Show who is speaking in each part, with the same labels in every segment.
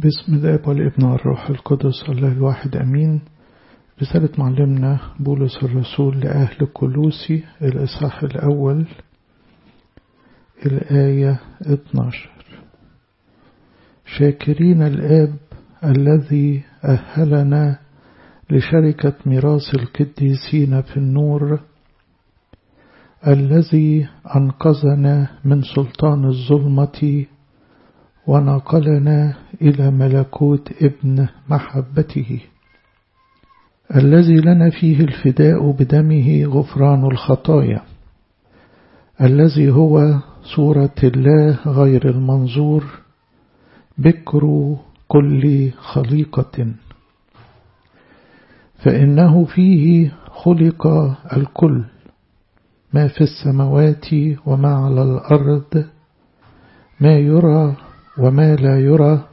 Speaker 1: باسم الاب والابن والروح القدس الله الواحد امين رسالة معلمنا بولس الرسول لأهل كلوسي الإصحاح الأول الآية 12 شاكرين الآب الذي أهلنا لشركة ميراث القديسين في النور الذي أنقذنا من سلطان الظلمة ونقلنا إلى ملكوت ابن محبته الذي لنا فيه الفداء بدمه غفران الخطايا الذي هو صورة الله غير المنظور بكر كل خليقة فإنه فيه خلق الكل ما في السماوات وما على الأرض ما يرى وما لا يرى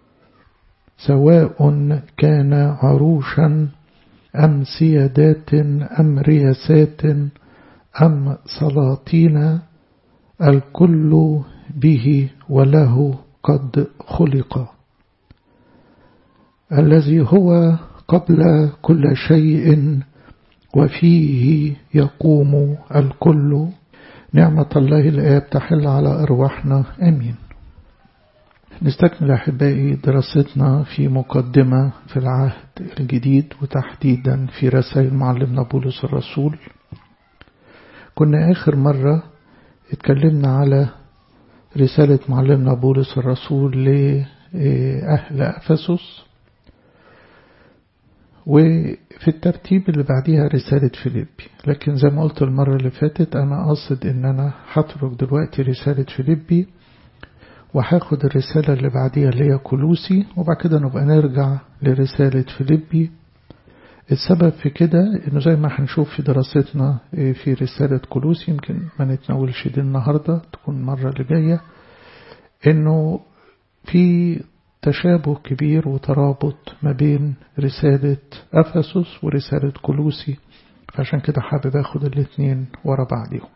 Speaker 1: سواء كان عروشا أم سيادات أم رياسات أم سلاطين الكل به وله قد خلق الذي هو قبل كل شيء وفيه يقوم الكل نعمة الله الآب تحل على أرواحنا آمين نستكمل أحبائي دراستنا في مقدمة في العهد الجديد وتحديدا في رسائل معلمنا بولس الرسول كنا آخر مرة اتكلمنا على رسالة معلمنا بولس الرسول لأهل أفسس وفي الترتيب اللي بعديها رسالة فيليبي لكن زي ما قلت المرة اللي فاتت أنا قصد إن أنا هترك دلوقتي رسالة فيليبي وهاخد الرسالة اللي بعديها اللي هي كلوسي وبعد كده نبقى نرجع لرسالة فيليبي السبب في كده انه زي ما هنشوف في دراستنا في رسالة كلوسي يمكن ما نتناولش دي النهاردة تكون المرة اللي جاية انه في تشابه كبير وترابط ما بين رسالة أفسس ورسالة كلوسي فعشان كده حابب اخد الاتنين ورا بعضهم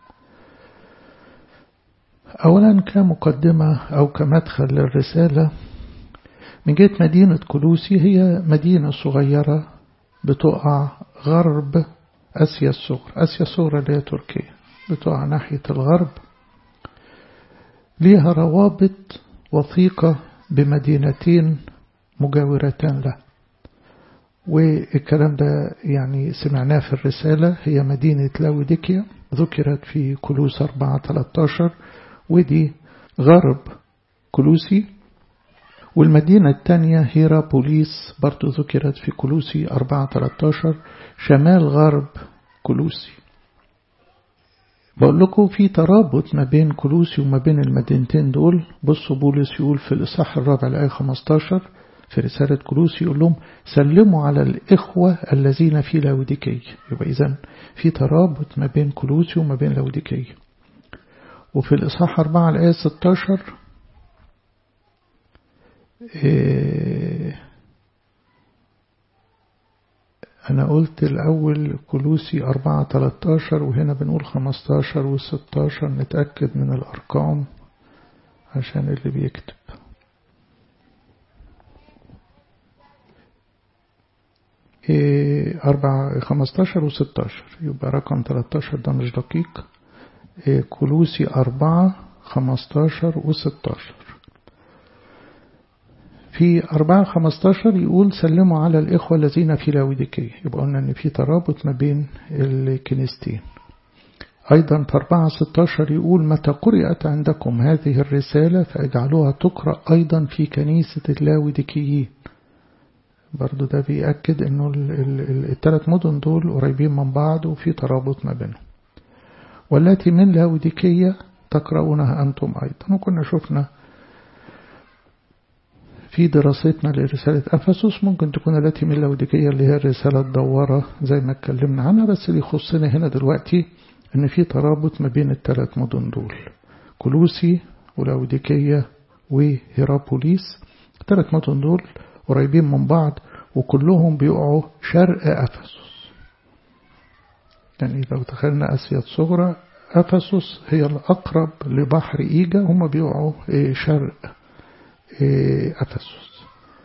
Speaker 1: أولا كمقدمة أو كمدخل للرسالة من جهة مدينة كلوسي هي مدينة صغيرة بتقع غرب آسيا الصغرى آسيا الصغرى اللي هي تركيا بتقع ناحية الغرب ليها روابط وثيقة بمدينتين مجاورتان له والكلام ده يعني سمعناه في الرسالة هي مدينة لاوديكيا ذكرت في كلوس 4 13 ودي غرب كلوسي والمدينة الثانية هيرابوليس برضو ذكرت في كلوسي 4-13 شمال غرب كلوسي بقول لكم في ترابط ما بين كلوسي وما بين المدينتين دول بصوا بولس يقول في الإصحاح الرابع الآية 15 في رسالة كلوسي يقول لهم سلموا على الإخوة الذين في لاوديكية يبقى إذن في ترابط ما بين كلوسي وما بين لاوديكية وفي الإصحاح 4 الآية 16 إيه أنا قلت الأول كلوسي 4 13 وهنا بنقول 15 و 16 نتأكد من الأرقام عشان اللي بيكتب إيه 4 15 و 16 يبقى رقم 13 ده مش دقيق كلوسي أربعة خمستاشر وستاشر في أربعة خمستاشر يقول سلموا على الإخوة الذين في لاوديكية يبقى قلنا أن في ترابط ما بين الكنيستين أيضا في أربعة ستاشر يقول متى قرأت عندكم هذه الرسالة فاجعلوها تقرأ أيضا في كنيسة اللاوديكيين برضو ده بيأكد أنه الثلاث مدن دول قريبين من بعض وفي ترابط ما بينهم والتي من لاوديكية تقرؤونها أنتم أيضا وكنا شفنا في دراستنا لرسالة أفسس ممكن تكون التي من لاوديكية اللي هي الرسالة الدوارة زي ما اتكلمنا عنها بس اللي يخصنا هنا دلوقتي إن في ترابط ما بين الثلاث مدن دول كلوسي ولاوديكية وهيرابوليس الثلاث مدن دول قريبين من بعض وكلهم بيقعوا شرق أفسس يعني لو تخيلنا أسيا الصغرى أفسس هي الأقرب لبحر إيجا هم بيقعوا شرق أفسس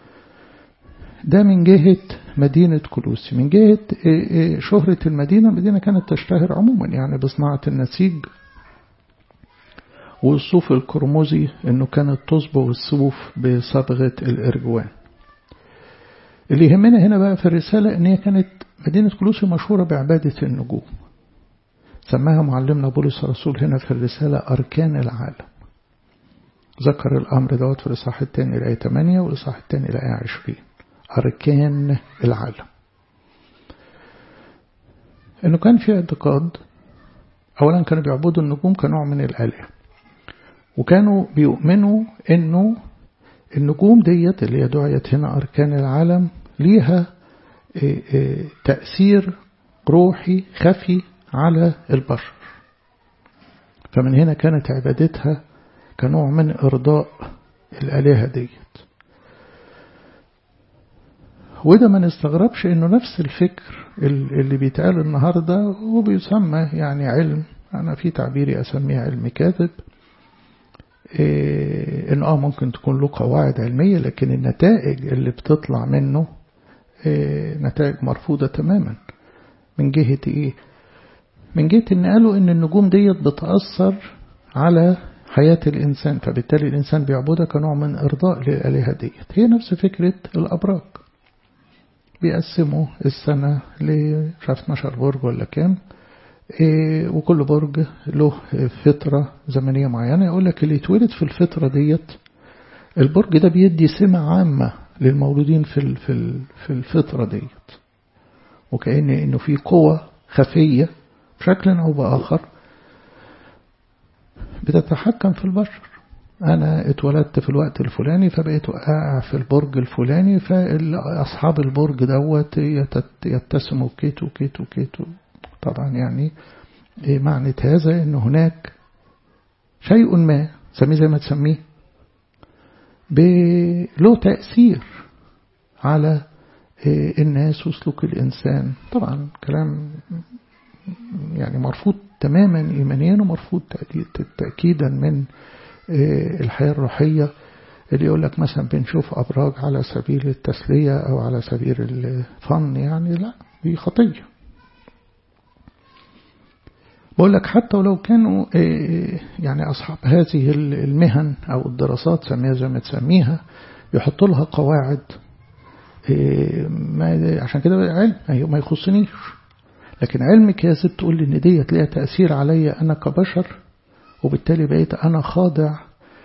Speaker 1: ده من جهة مدينة كلوسي من جهة شهرة المدينة المدينة كانت تشتهر عموما يعني بصناعة النسيج والصوف القرمزي انه كانت تصبغ الصوف بصبغة الارجوان اللي يهمنا هنا بقى في الرسالة ان هي كانت مدينة كلوسي مشهورة بعبادة النجوم سماها معلمنا بولس الرسول هنا في الرسالة أركان العالم ذكر الأمر دوت في الإصحاح الثاني الآية 8 والإصحاح الثاني الآية 20 أركان العالم إنه كان في اعتقاد أولا كانوا بيعبدوا النجوم كنوع من الآلهة وكانوا بيؤمنوا إنه النجوم ديت اللي هي دعيت هنا أركان العالم ليها تأثير روحي خفي على البشر فمن هنا كانت عبادتها كنوع من إرضاء الآلهة ديت وده ما نستغربش انه نفس الفكر اللي بيتقال النهاردة وبيسمى يعني علم انا في تعبيري اسميه علم كاذب إيه انه اه ممكن تكون له قواعد علمية لكن النتائج اللي بتطلع منه إيه نتائج مرفوضة تماما من جهة ايه من جهة ان قالوا ان النجوم ديت بتأثر على حياة الإنسان فبالتالي الإنسان بيعبدها كنوع من إرضاء للآلهة ديت هي نفس فكرة الأبراج بيقسموا السنة ل 12 برج ولا كام إيه وكل برج له فترة زمنية معينة يقول لك اللي يتولد في الفترة ديت البرج ده بيدي سمة عامة للمولودين في في الفترة ديت وكأن إنه في قوة خفية بشكل أو بآخر بتتحكم في البشر أنا اتولدت في الوقت الفلاني فبقيت واقع في البرج الفلاني فأصحاب البرج دوت يتسموا كيتو كيتو كيتو طبعا يعني معنى هذا أن هناك شيء ما سميه زي ما تسميه له تأثير على الناس وسلوك الإنسان طبعا كلام يعني مرفوض تماما إيمانيا ومرفوض تأكيدا من الحياة الروحية اللي يقول لك مثلا بنشوف أبراج على سبيل التسلية أو على سبيل الفن يعني لا دي خطية بقول لك حتى ولو كانوا يعني أصحاب هذه المهن أو الدراسات سميها زي ما تسميها يحطوا لها قواعد ما عشان كده علم ما يخصنيش لكن علم كاذب تقول لي ان ديت ليها تأثير عليا أنا كبشر وبالتالي بقيت أنا خاضع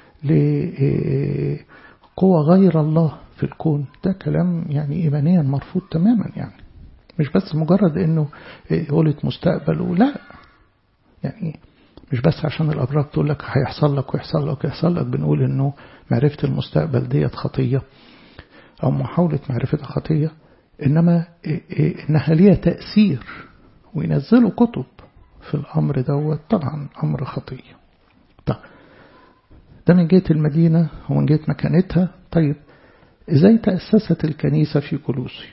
Speaker 1: لقوة غير الله في الكون ده كلام يعني إيمانيا مرفوض تماما يعني مش بس مجرد أنه قولت مستقبل ولا يعني مش بس عشان الأبراج تقول لك هيحصل لك ويحصل لك ويحصل لك بنقول أنه معرفة المستقبل ديت خطية أو محاولة معرفتها خطية إنما إنها ليها تأثير وينزلوا كتب في الأمر دوت طبعا أمر خطية طيب ده من جهة المدينة ومن جهة مكانتها طيب إزاي تأسست الكنيسة في كلوسي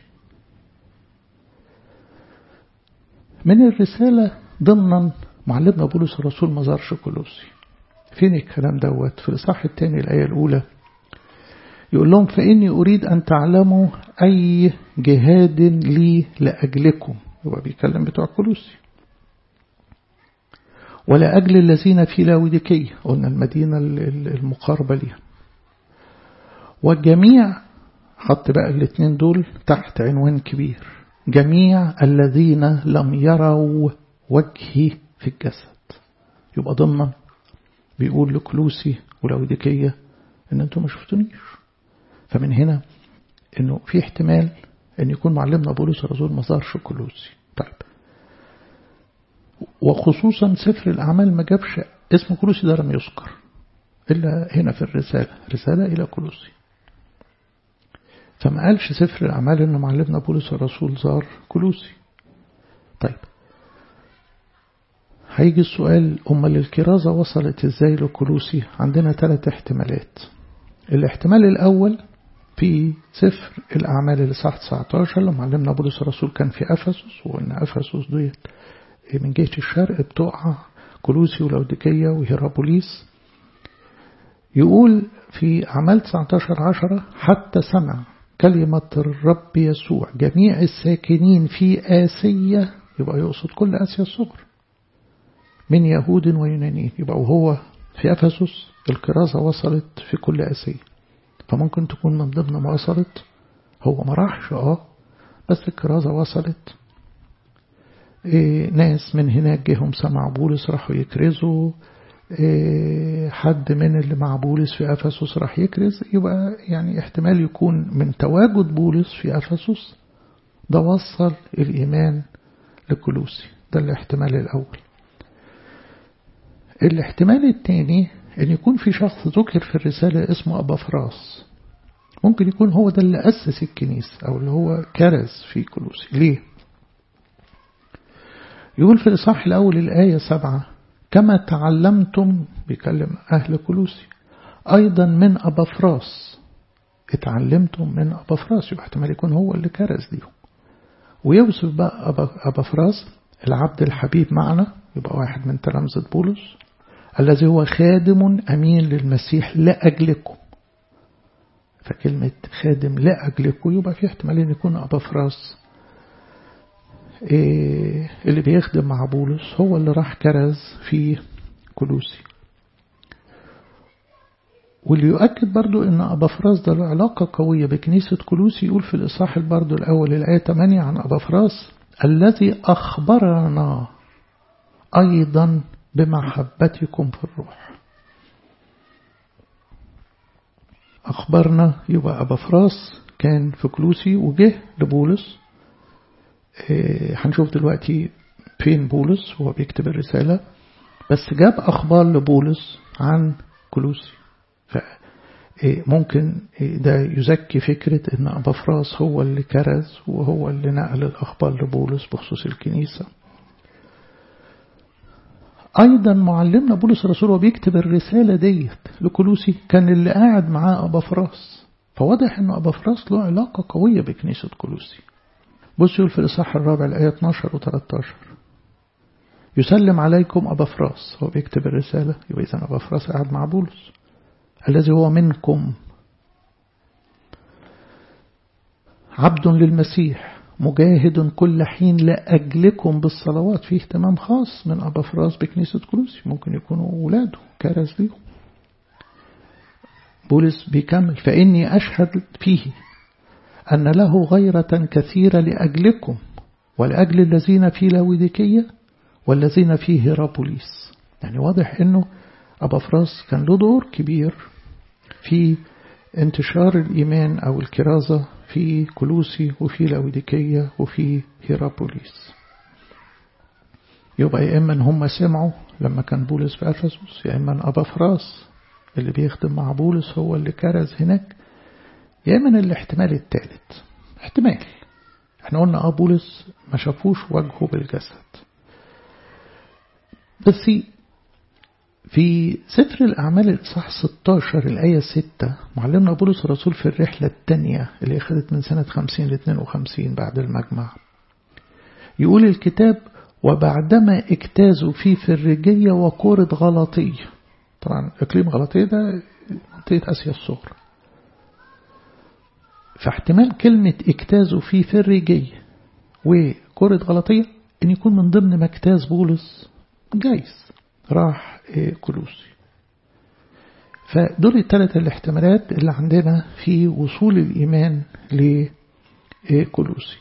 Speaker 1: من الرسالة ضمنا معلمنا بولس الرسول ما زارش كلوسي فين الكلام دوت في الإصحاح الثاني الآية الأولى يقول لهم فإني أريد أن تعلموا أي جهاد لي لأجلكم هو بيتكلم بتوع كلوسي ولا أجل الذين في لاوديكية قلنا المدينة المقاربة ليها والجميع حط بقى الاثنين دول تحت عنوان كبير جميع الذين لم يروا وجهي في الجسد يبقى ضمن بيقول لكلوسي ولاوديكية ان انتم ما شفتونيش فمن هنا انه في احتمال ان يكون معلمنا بولس الرسول ما زارش كلوسي طيب وخصوصا سفر الأعمال ما جابش اسم كلوسي ده لم يذكر إلا هنا في الرسالة رسالة إلى كلوسي فما قالش سفر الأعمال إن معلمنا بولس الرسول زار كلوسي طيب هيجي السؤال أمال الكرازة وصلت إزاي لكلوسي عندنا ثلاث احتمالات الاحتمال الأول في سفر الأعمال الإصحاح 19 لما علمنا بولس الرسول كان في أفسس وإن أفسس ديت من جهة الشرق بتقع كلوسي ولوديكية وهيرابوليس يقول في أعمال 19 عشرة حتى سمع كلمة الرب يسوع جميع الساكنين في آسيا يبقى يقصد كل آسيا الصغر من يهود ويونانيين يبقى وهو في أفسس الكرازة وصلت في كل آسيا فممكن تكون من ضمن ما وصلت هو ما راحش اه بس الكرازة وصلت إيه ناس من هناك جيهم سمع بولس راحوا يكرزوا إيه حد من اللي مع بولس في أفسس راح يكرز يبقى يعني احتمال يكون من تواجد بولس في أفسس ده وصل الإيمان لكلوسي ده الاحتمال الأول الاحتمال الثاني أن يكون في شخص ذكر في الرسالة اسمه أبا فراس ممكن يكون هو ده اللي أسس الكنيسة أو اللي هو كرز في كلوسي ليه؟ يقول في الإصحاح الأول الآية سبعة كما تعلمتم بيكلم أهل كلوسي أيضا من أبا فراس اتعلمتم من أبا فراس يبقى احتمال يكون هو اللي كرز ليهم ويوصف بقى أبا, أبا فراس العبد الحبيب معنا يبقى واحد من تلامذة بولس الذي هو خادم أمين للمسيح لأجلكم فكلمة خادم لأجلكم يبقى في احتمال أن يكون أبا فراس إيه اللي بيخدم مع بولس هو اللي راح كرز في كلوسي واللي يؤكد برضو ان أبا فراس ده له علاقة قوية بكنيسة كلوسي يقول في الإصحاح برضو الأول الآية 8 عن أبا فراس الذي أخبرنا أيضا بمحبتكم في الروح أخبرنا يبقى أبا فراس كان في كلوسي وجه لبولس هنشوف دلوقتي فين بولس وهو بيكتب الرسالة بس جاب أخبار لبولس عن كلوسي فممكن ده يزكي فكرة أن أبا فراس هو اللي كرز وهو اللي نقل الأخبار لبولس بخصوص الكنيسة أيضا معلمنا بولس الرسول وبيكتب الرسالة ديت لكلوسي كان اللي قاعد معاه أبا فراس فواضح أن أبا فراس له علاقة قوية بكنيسة كلوسي بص يقول في الإصحاح الرابع الآية 12 و 13 يسلم عليكم أبا فراس هو بيكتب الرسالة يبقى إذا أبا فراس قاعد مع بولس الذي هو منكم عبد للمسيح مجاهد كل حين لأجلكم بالصلوات في اهتمام خاص من أبا فراس بكنيسة كلوسي ممكن يكونوا أولاده كرز ليهم بولس بيكمل فإني أشهد فيه أن له غيرة كثيرة لأجلكم ولأجل الذين في لاوديكية والذين في هيرابوليس يعني واضح أنه أبا فراس كان له دور كبير في انتشار الإيمان أو الكرازة في كلوسي وفي لاوديكية وفي هيرابوليس يبقى يا إما هم سمعوا لما كان بولس في أفسس يا إما أبا فراس اللي بيخدم مع بولس هو اللي كرز هناك يا إما الاحتمال الثالث احتمال احنا قلنا اه بولس ما شافوش وجهه بالجسد بس في سفر الأعمال الإصحاح 16 الآية 6 معلمنا بولس الرسول في الرحلة الثانية اللي أخذت من سنة 50 ل 52 بعد المجمع يقول الكتاب وبعدما اجتازوا في فرجية وكورة غلطية طبعا إقليم غلطية ده منطقة آسيا الصغرى فاحتمال كلمة اجتازوا في فرجية وكورة غلطية إن يكون من ضمن ما اجتاز بولس جايز راح كلوسي فدول الثلاث الاحتمالات اللي عندنا في وصول الإيمان لكلوسي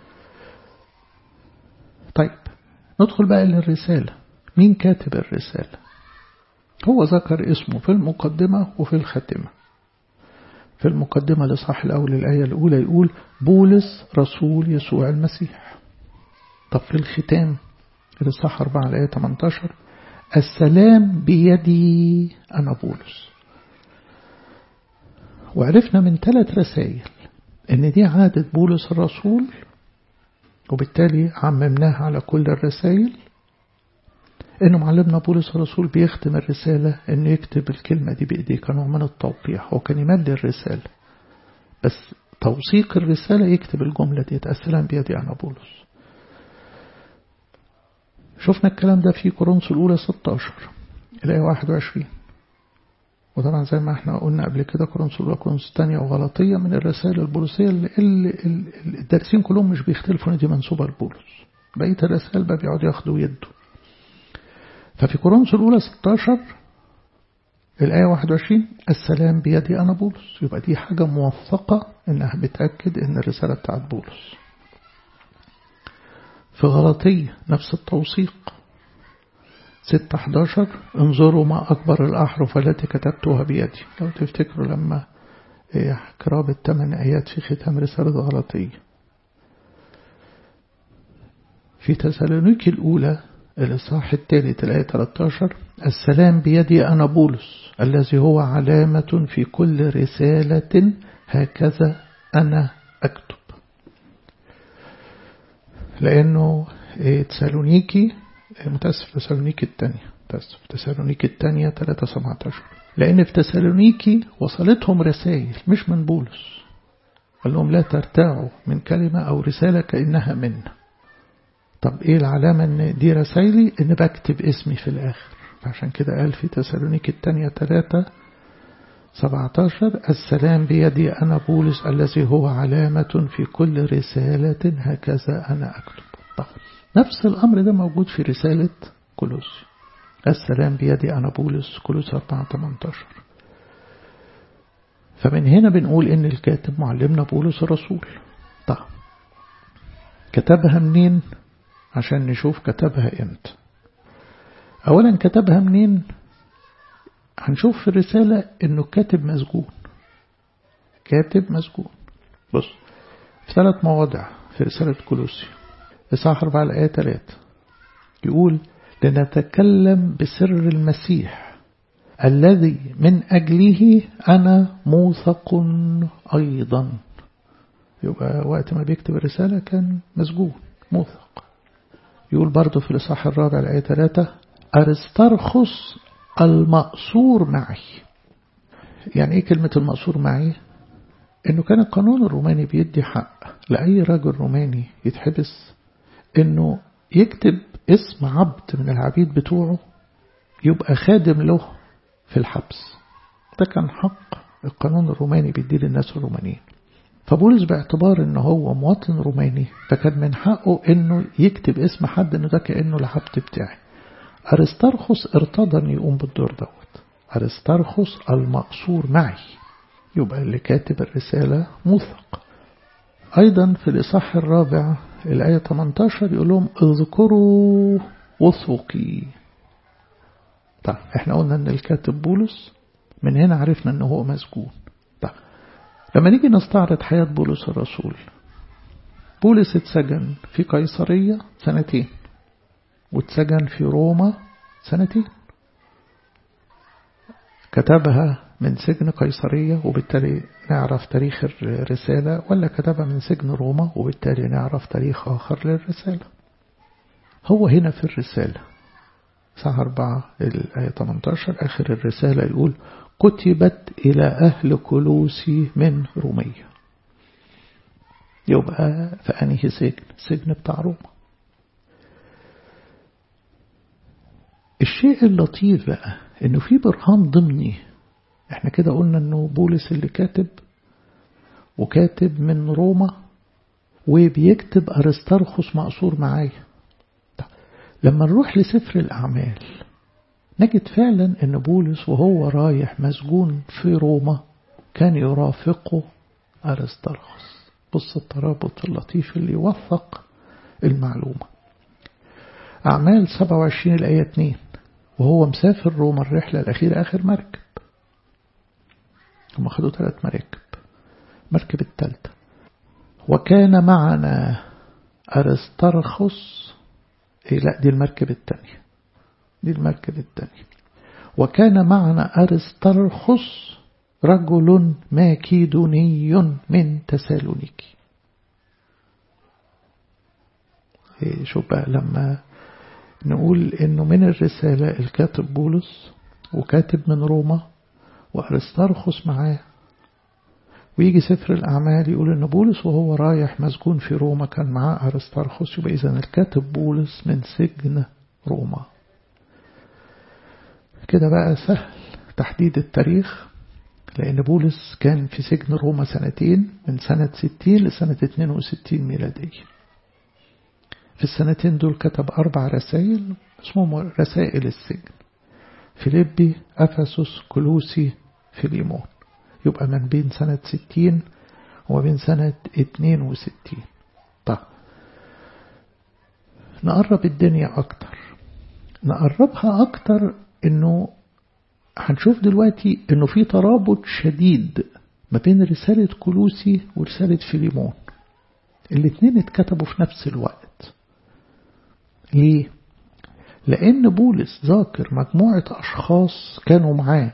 Speaker 1: طيب ندخل بقى للرسالة مين كاتب الرسالة هو ذكر اسمه في المقدمة وفي الخاتمة في المقدمة لصح الأول الآية الأولى يقول بولس رسول يسوع المسيح طب في الختام الإصحاح 4 الآية 18 السلام بيدي أنا بولس وعرفنا من ثلاث رسائل إن دي عادة بولس الرسول وبالتالي عممناها على كل الرسائل إنه معلمنا بولس الرسول بيختم الرسالة إنه يكتب الكلمة دي بإيديه كنوع من التوقيع هو كان يملي الرسالة بس توثيق الرسالة يكتب الجملة دي السلام بيدي أنا بولس شفنا الكلام ده في كورنثوس الأولى 16 الآية 21 وطبعا زي ما احنا قلنا قبل كده كورنثوس وكورنثوس الثانية وغلطية من الرسائل البوليسية اللي الدارسين كلهم مش بيختلفوا ان دي منسوبة لبولس بقية الرسائل بقى بيقعدوا ياخدوا ويدوا ففي كورنثوس الأولى 16 الآية 21 السلام بيدي أنا بولس يبقى دي حاجة موثقة إنها بتأكد إن الرسالة بتاعت بولس في غلطية نفس التوثيق 6-11 انظروا ما أكبر الأحرف التي كتبتها بيدي لو تفتكروا لما قرابة 8 آيات في ختام رسالة غلطية في تسالونيكي الأولى الإصحاح الثالث الآية 13 السلام بيدي أنا بولس الذي هو علامة في كل رسالة هكذا أنا أكتب لأنه تسالونيكي متأسف تسالونيكي الثانية متأسف تسالونيكي الثانية 3 17 لأن في تسالونيكي وصلتهم رسائل مش من بولس قال لهم لا ترتاعوا من كلمة أو رسالة كأنها منا طب ايه العلامة ان دي رسايلي ان بكتب اسمي في الاخر فعشان كده قال في تسالونيك الثانية 3 17 السلام بيدي أنا بولس الذي هو علامة في كل رسالة هكذا أنا أكتب طب نفس الأمر ده موجود في رسالة كولوسي السلام بيدي أنا بولس كولوسي 4 18 فمن هنا بنقول إن الكاتب معلمنا بولس الرسول طب كتبها منين عشان نشوف كتبها امتى اولا كتبها منين هنشوف في الرسالة انه كاتب مسجون كاتب مسجون بص في ثلاث مواضع في رسالة كولوسي إصحاح 4 الآية 3 يقول لنتكلم بسر المسيح الذي من أجله أنا موثق أيضا يبقى وقت ما بيكتب الرسالة كان مسجون موثق يقول برضه في الإصحاح الرابع الآية 3 أرسترخص المأسور معي يعني إيه كلمة المأسور معي إنه كان القانون الروماني بيدي حق لأي راجل روماني يتحبس إنه يكتب اسم عبد من العبيد بتوعه يبقى خادم له في الحبس ده كان حق القانون الروماني بيديه للناس الرومانيين فبولس باعتبار ان هو مواطن روماني فكان من حقه انه يكتب اسم حد انه ده كانه العبد بتاعي ارسترخص ارتضى ان يقوم بالدور دوت ارسترخص المقصور معي يبقى اللي كاتب الرسالة موثق أيضا في الإصحاح الرابع الآية 18 يقول لهم اذكروا وثقي طيب احنا قلنا ان الكاتب بولس من هنا عرفنا انه هو مسجون طيب لما نيجي نستعرض حياة بولس الرسول بولس اتسجن في قيصرية سنتين واتسجن في روما سنتين كتبها من سجن قيصرية وبالتالي نعرف تاريخ الرسالة ولا كتبها من سجن روما وبالتالي نعرف تاريخ آخر للرسالة هو هنا في الرسالة ساعة 4 الآية 18 آخر الرسالة يقول كتبت إلى أهل كلوسي من رومية يبقى فأنهي سجن سجن بتاع روما الشيء اللطيف بقى انه في برهان ضمني احنا كده قلنا انه بولس اللي كاتب وكاتب من روما وبيكتب أرسترخص مقصور معايا لما نروح لسفر الأعمال نجد فعلا ان بولس وهو رايح مسجون في روما كان يرافقه أرسترخص بص الترابط اللطيف اللي يوثق المعلومة أعمال 27 الآية 2 وهو مسافر روما الرحلة الأخيرة آخر مركب هم خدوا ثلاث مراكب مركب الثالثة وكان معنا أرسترخص إيه لا دي المركب الثانية دي المركب الثانية وكان معنا أرسترخص رجل ماكيدوني من تسالونيكي إيه شوف بقى لما نقول انه من الرسالة الكاتب بولس وكاتب من روما وأرسترخص معاه ويجي سفر الأعمال يقول إن بولس وهو رايح مسجون في روما كان معاه أرسترخص يبقى إذا الكاتب بولس من سجن روما كده بقى سهل تحديد التاريخ لأن بولس كان في سجن روما سنتين من سنة 60 لسنة 62 ميلادية في السنتين دول كتب أربع رسائل اسمهم رسائل السجن فيليبي أفسس كلوسي فيليمون يبقى من بين سنة 60 وبين سنة 62 طيب نقرب الدنيا أكتر نقربها أكتر إنه هنشوف دلوقتي إنه في ترابط شديد ما بين رسالة كلوسي ورسالة فيليمون الاتنين اتكتبوا في نفس الوقت ليه؟ لأن بولس ذاكر مجموعة أشخاص كانوا معاه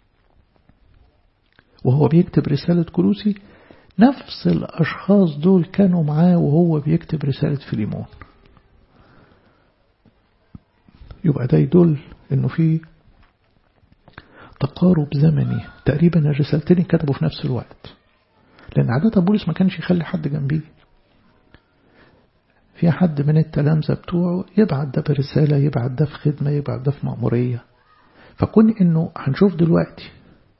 Speaker 1: وهو بيكتب رسالة كلوسي نفس الأشخاص دول كانوا معاه وهو بيكتب رسالة فيليمون يبقى ده يدل انه في تقارب زمني تقريبا الرسالتين كتبوا في نفس الوقت لأن عادة بولس ما كانش يخلي حد جنبيه في حد من التلامذة بتوعه يبعت ده برسالة يبعت ده في خدمة يبعت ده في مأمورية فكون انه هنشوف دلوقتي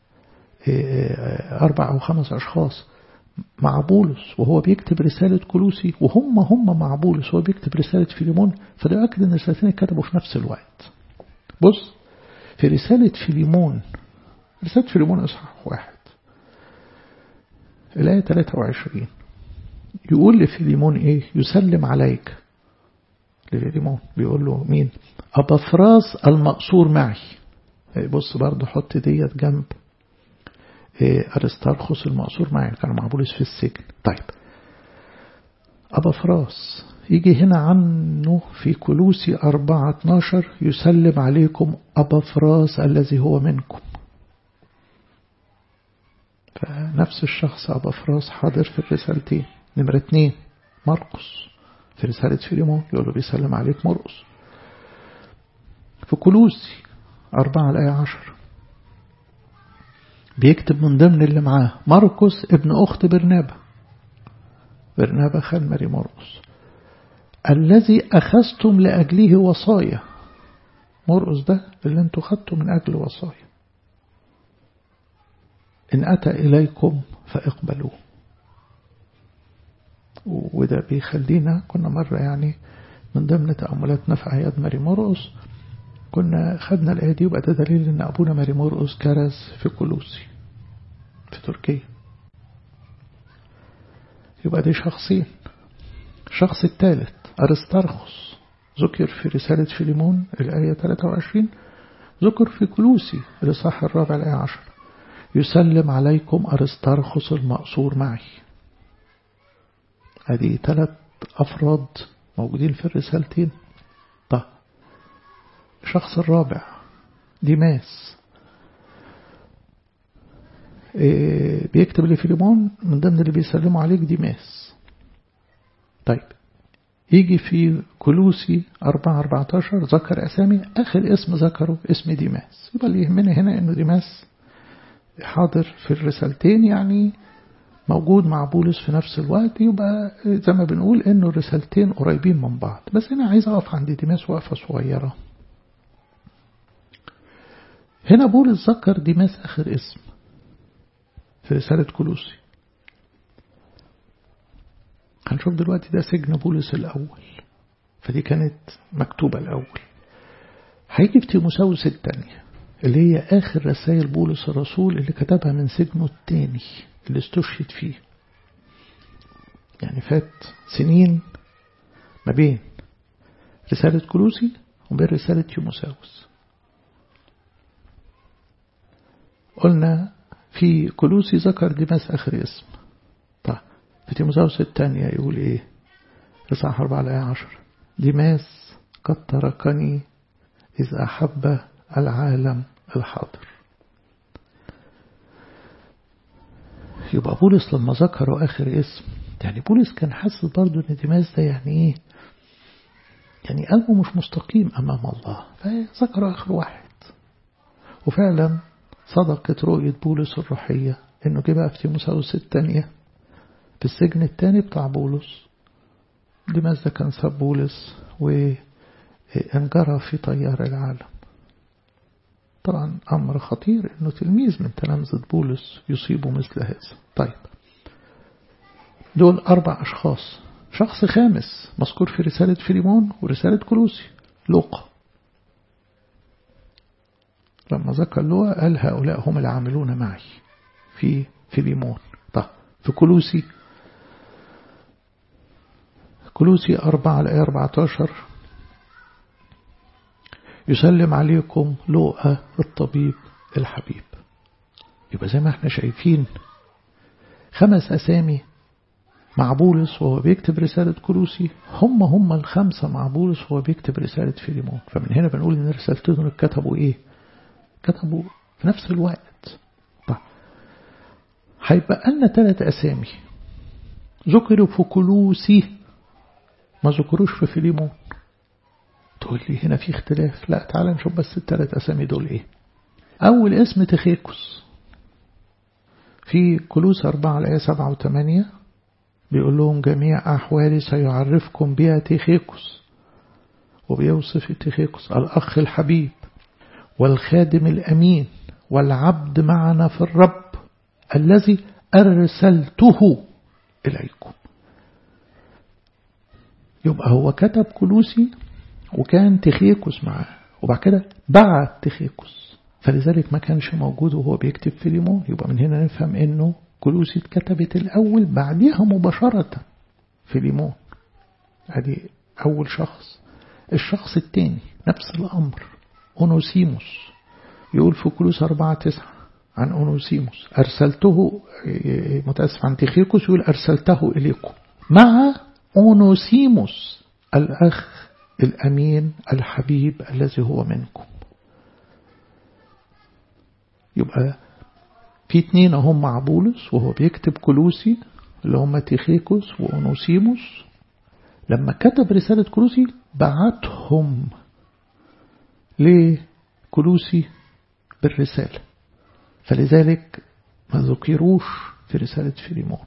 Speaker 1: أربع أو خمس أشخاص مع بولس وهو بيكتب رسالة كلوسي وهم هم مع بولس وهو بيكتب رسالة فيليمون فده أكد أن الرسالتين اتكتبوا في نفس الوقت بص في رسالة فيليمون رسالة فيليمون إصحاح واحد الآية 23 يقول لفيليمون إيه يسلم عليك لفيليمون بيقول له مين أبا فراس المقصور معي بص برضه حط ديت جنب أرستارخوس المقصور معي كان مع بولس في السجن طيب أبا فراس يجي هنا عنه في كلوسي أربعة اتناشر يسلم عليكم أبا فراس الذي هو منكم فنفس الشخص أبا فراس حاضر في الرسالتين نمرة اتنين مرقس في رسالة فيليمون يقول له بيسلم عليك مرقس في كلوسي أربعة الآية عشر بيكتب من ضمن اللي معاه مرقس ابن أخت برنابا برنابا خال ماري مرقس الذي أخذتم لأجله وصايا مرقس ده اللي انتوا خدتوا من أجل وصايا إن أتى إليكم فاقبلوه وده بيخلينا كنا مرة يعني من ضمن تأملاتنا في أعياد ماري مرقس كنا خدنا الآية دي وبقى ده دليل إن أبونا ماري مرقس كرز في كلوسي في تركيا يبقى دي شخصين الشخص الثالث أرسترخس ذكر في رسالة فيليمون الآية 23 ذكر في كلوسي الإصحاح الرابع الآية 10 يسلم عليكم أرسترخس المأسور معي هذه ثلاث أفراد موجودين في الرسالتين طيب الشخص الرابع ديماس إيه بيكتب لفيليمون من ضمن اللي بيسلموا عليك ديماس طيب يجي في كلوسي 4 14 ذكر أسامي آخر اسم ذكره اسم ديماس يبقى اللي يهمنا هنا إنه ديماس حاضر في الرسالتين يعني موجود مع بولس في نفس الوقت يبقى زي ما بنقول إنه الرسالتين قريبين من بعض بس أنا عايز أقف عند ديماس وقفة صغيرة هنا بولس ذكر ديماس آخر اسم في رسالة كلوسي هنشوف دلوقتي ده سجن بولس الأول فدي كانت مكتوبة الأول هيجي في تيموساوس الثانية اللي هي آخر رسائل بولس الرسول اللي كتبها من سجنه الثاني اللي استشهد فيه يعني فات سنين ما بين رسالة كلوسي وبين رسالة تيموساوس قلنا في كلوسي ذكر ديماس آخر اسم طيب في تيموساوس الثانية يقول إيه إصحاح 4 الآية 10 ديماس قد تركني إذ أحب العالم الحاضر يبقى بولس لما ذكروا آخر اسم يعني بولس كان حاسس برضه إن ديماس ده يعني إيه يعني قلبه مش مستقيم أمام الله فذكروا آخر واحد وفعلا صدقت رؤية بولس الروحية إنه جه بقى في تيموساوس الثانية في السجن الثاني بتاع بولس ديماس ده كان ساب بولس وانجرى في طيار العالم طبعا أمر خطير أنه تلميذ من تلامذة بولس يصيب مثل هذا طيب دول أربع أشخاص شخص خامس مذكور في رسالة فيليمون ورسالة كلوسي لوقا لما ذكر لوقا قال هؤلاء هم العاملون معي في فيليمون طيب في كلوسي كلوسي أربعة الآية 14 يسلم عليكم لوقا الطبيب الحبيب يبقى زي ما احنا شايفين خمس أسامي مع بولس وهو بيكتب رسالة كلوسي هم هم الخمسة مع بولس وهو بيكتب رسالة فيليمون فمن هنا بنقول إن رسالتهم كتبوا إيه كتبوا في نفس الوقت طيب هيبقى لنا ثلاث أسامي ذكروا في كلوسي ما ذكروش في فيليمون تقول لي هنا في اختلاف لا تعال نشوف بس الثلاث أسامي دول إيه أول اسم تخيكوس في كلوس أربعة الآية سبعة وثمانية بيقول لهم جميع أحوالي سيعرفكم بها تخيكوس وبيوصف تخيكوس الأخ الحبيب والخادم الأمين والعبد معنا في الرب الذي أرسلته إليكم يبقى هو كتب كلوسي وكان تخيكوس معاه وبعد كده بعت تخيكوس فلذلك ما كانش موجود وهو بيكتب فيليمون يبقى من هنا نفهم انه كلوسي اتكتبت الاول بعدها مباشرة فيليمون ادي اول شخص الشخص الثاني نفس الامر اونوسيموس يقول في كلوس أربعة تسعة عن أونوسيموس أرسلته متأسف عن تخيكوس يقول أرسلته إليكم مع أونوسيموس الأخ الأمين الحبيب الذي هو منكم يبقى في اتنين هم مع بولس وهو بيكتب كلوسي اللي هم تيخيكوس وأونوسيموس لما كتب رسالة كلوسي بعتهم لكلوسي بالرسالة فلذلك ما ذكروش في رسالة فيليمون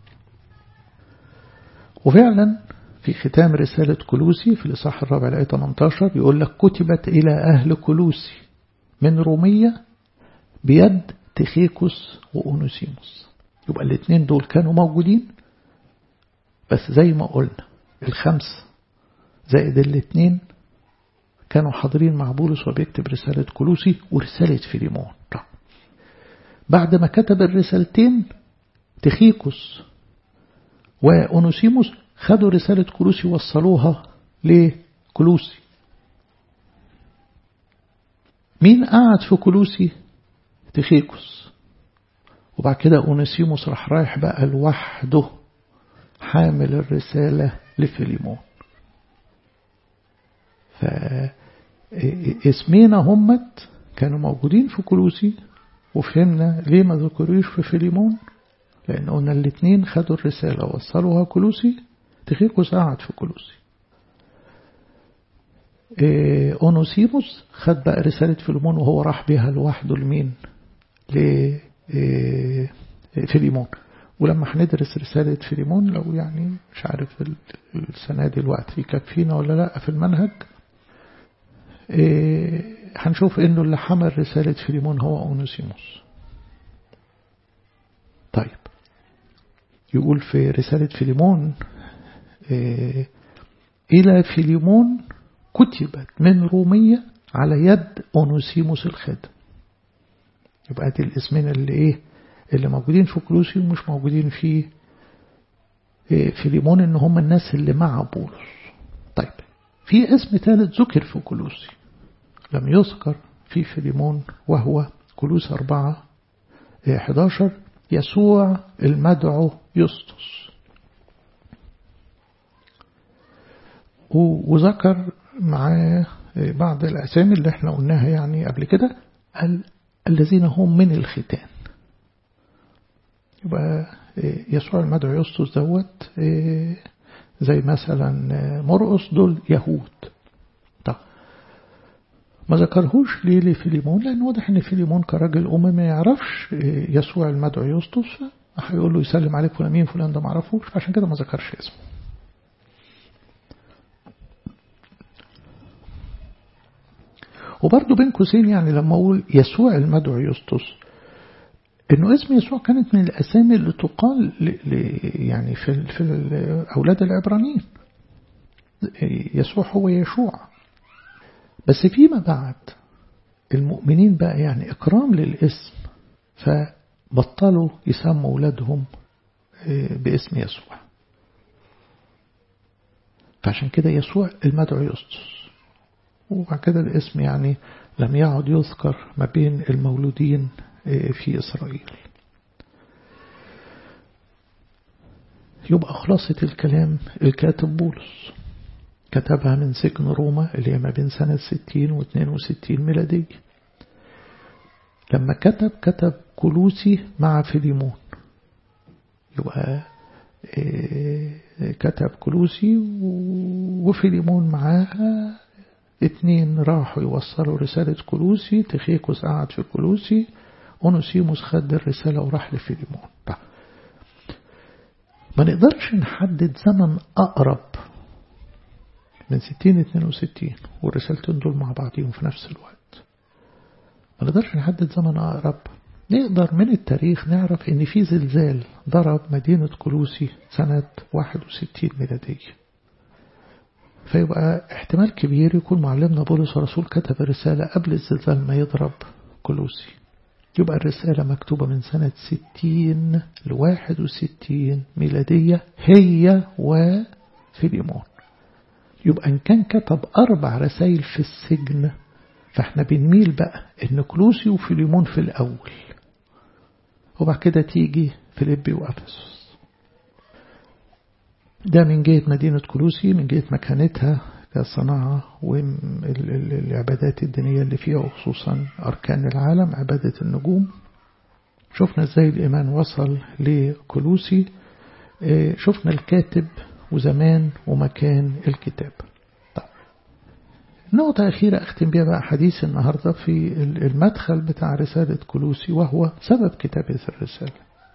Speaker 1: وفعلا في ختام رسالة كلوسي في الإصحاح الرابع الآية 18 يقول لك كتبت إلى أهل كلوسي من رومية بيد تخيكوس وأونوسيموس يبقى الاثنين دول كانوا موجودين بس زي ما قلنا الخمس زائد الاثنين كانوا حاضرين مع بولس وبيكتب رسالة كلوسي ورسالة فيليمون بعد ما كتب الرسالتين تخيكوس وأونوسيموس خدوا رسالة كلوسي وصلوها لكلوسي مين قعد في كلوسي تخيكوس وبعد كده أونسيموس راح رايح بقى لوحده حامل الرسالة لفيليمون فاسمينا همت كانوا موجودين في كلوسي وفهمنا ليه ما ذكروش في فيليمون لأن قلنا الاثنين خدوا الرسالة وصلوها كلوسي تخيكوس قعد في كلوسي إيه أونوسيموس خد بقى رسالة فيليمون وهو راح بيها لوحده لمين لفيليمون ولما هندرس رسالة فيليمون لو يعني مش عارف السنة دي الوقت يكفينا ولا لا في المنهج إيه هنشوف انه اللي حمل رسالة فيليمون هو أونوسيموس طيب يقول في رسالة فيليمون إيه إلى فيليمون كتبت من رومية على يد أونوسيموس الخادم يبقى دي الاسمين اللي إيه اللي موجودين في كلوسي ومش موجودين في إيه فيليمون إن هم الناس اللي مع بولس طيب في اسم ثالث ذكر في كلوسي لم يذكر في فيليمون وهو كلوس أربعة 11 يسوع المدعو يسطس وذكر معاه بعض الأسامي اللي احنا قلناها يعني قبل كده الذين هم من الختان يبقى يسوع المدعو يسطس دوت زي مثلا مرقس دول يهود طب ما ذكرهوش ليه لفيليمون لأن واضح ان فيليمون كراجل أمم ما يعرفش يسوع المدعو يسطس هيقول له يسلم عليك فلان مين فلان ده ما عرفوش فعشان كده ما ذكرش اسمه وبرضه بين قوسين يعني لما أقول يسوع المدعو يسطس إنه اسم يسوع كانت من الأسامي اللي تقال يعني في في أولاد العبرانيين يسوع هو يشوع بس فيما بعد المؤمنين بقى يعني إكرام للاسم فبطلوا يسموا أولادهم باسم يسوع فعشان كده يسوع المدعو يسطس وبعد كده الاسم يعني لم يعد يذكر ما بين المولودين في إسرائيل يبقى خلاصة الكلام الكاتب بولس كتبها من سجن روما اللي هي ما بين سنة 60 و 62 ميلادية لما كتب كتب كلوسي مع فيليمون يبقى كتب كلوسي وفيليمون معاها اتنين راحوا يوصلوا رسالة كلوسي تخيكوس قعد في كلوسي أونوسيموس خد الرسالة وراح لفيليمون ما نقدرش نحدد زمن أقرب من 60 62 والرسالتين دول مع بعضهم في نفس الوقت ما نقدرش نحدد زمن أقرب نقدر من التاريخ نعرف ان في زلزال ضرب مدينة كلوسي سنة 61 ميلادية فيبقى احتمال كبير يكون معلمنا بولس الرسول كتب الرسالة قبل الزلزال ما يضرب كلوسي يبقى الرسالة مكتوبة من سنة 60 ل 61 ميلادية هي وفيليمون يبقى إن كان كتب أربع رسائل في السجن فاحنا بنميل بقى إن كلوسي وفيليمون في الأول وبعد كده تيجي فيليبي وأفسس ده من جهة مدينة كلوسي من جهة مكانتها كصناعة والعبادات الدينية اللي فيها وخصوصا أركان العالم عبادة النجوم شفنا ازاي الإيمان وصل لكلوسي شفنا الكاتب وزمان ومكان الكتاب طيب. نقطة أخيرة أختم بها بقى حديث النهاردة في المدخل بتاع رسالة كلوسي وهو سبب كتابة الرسالة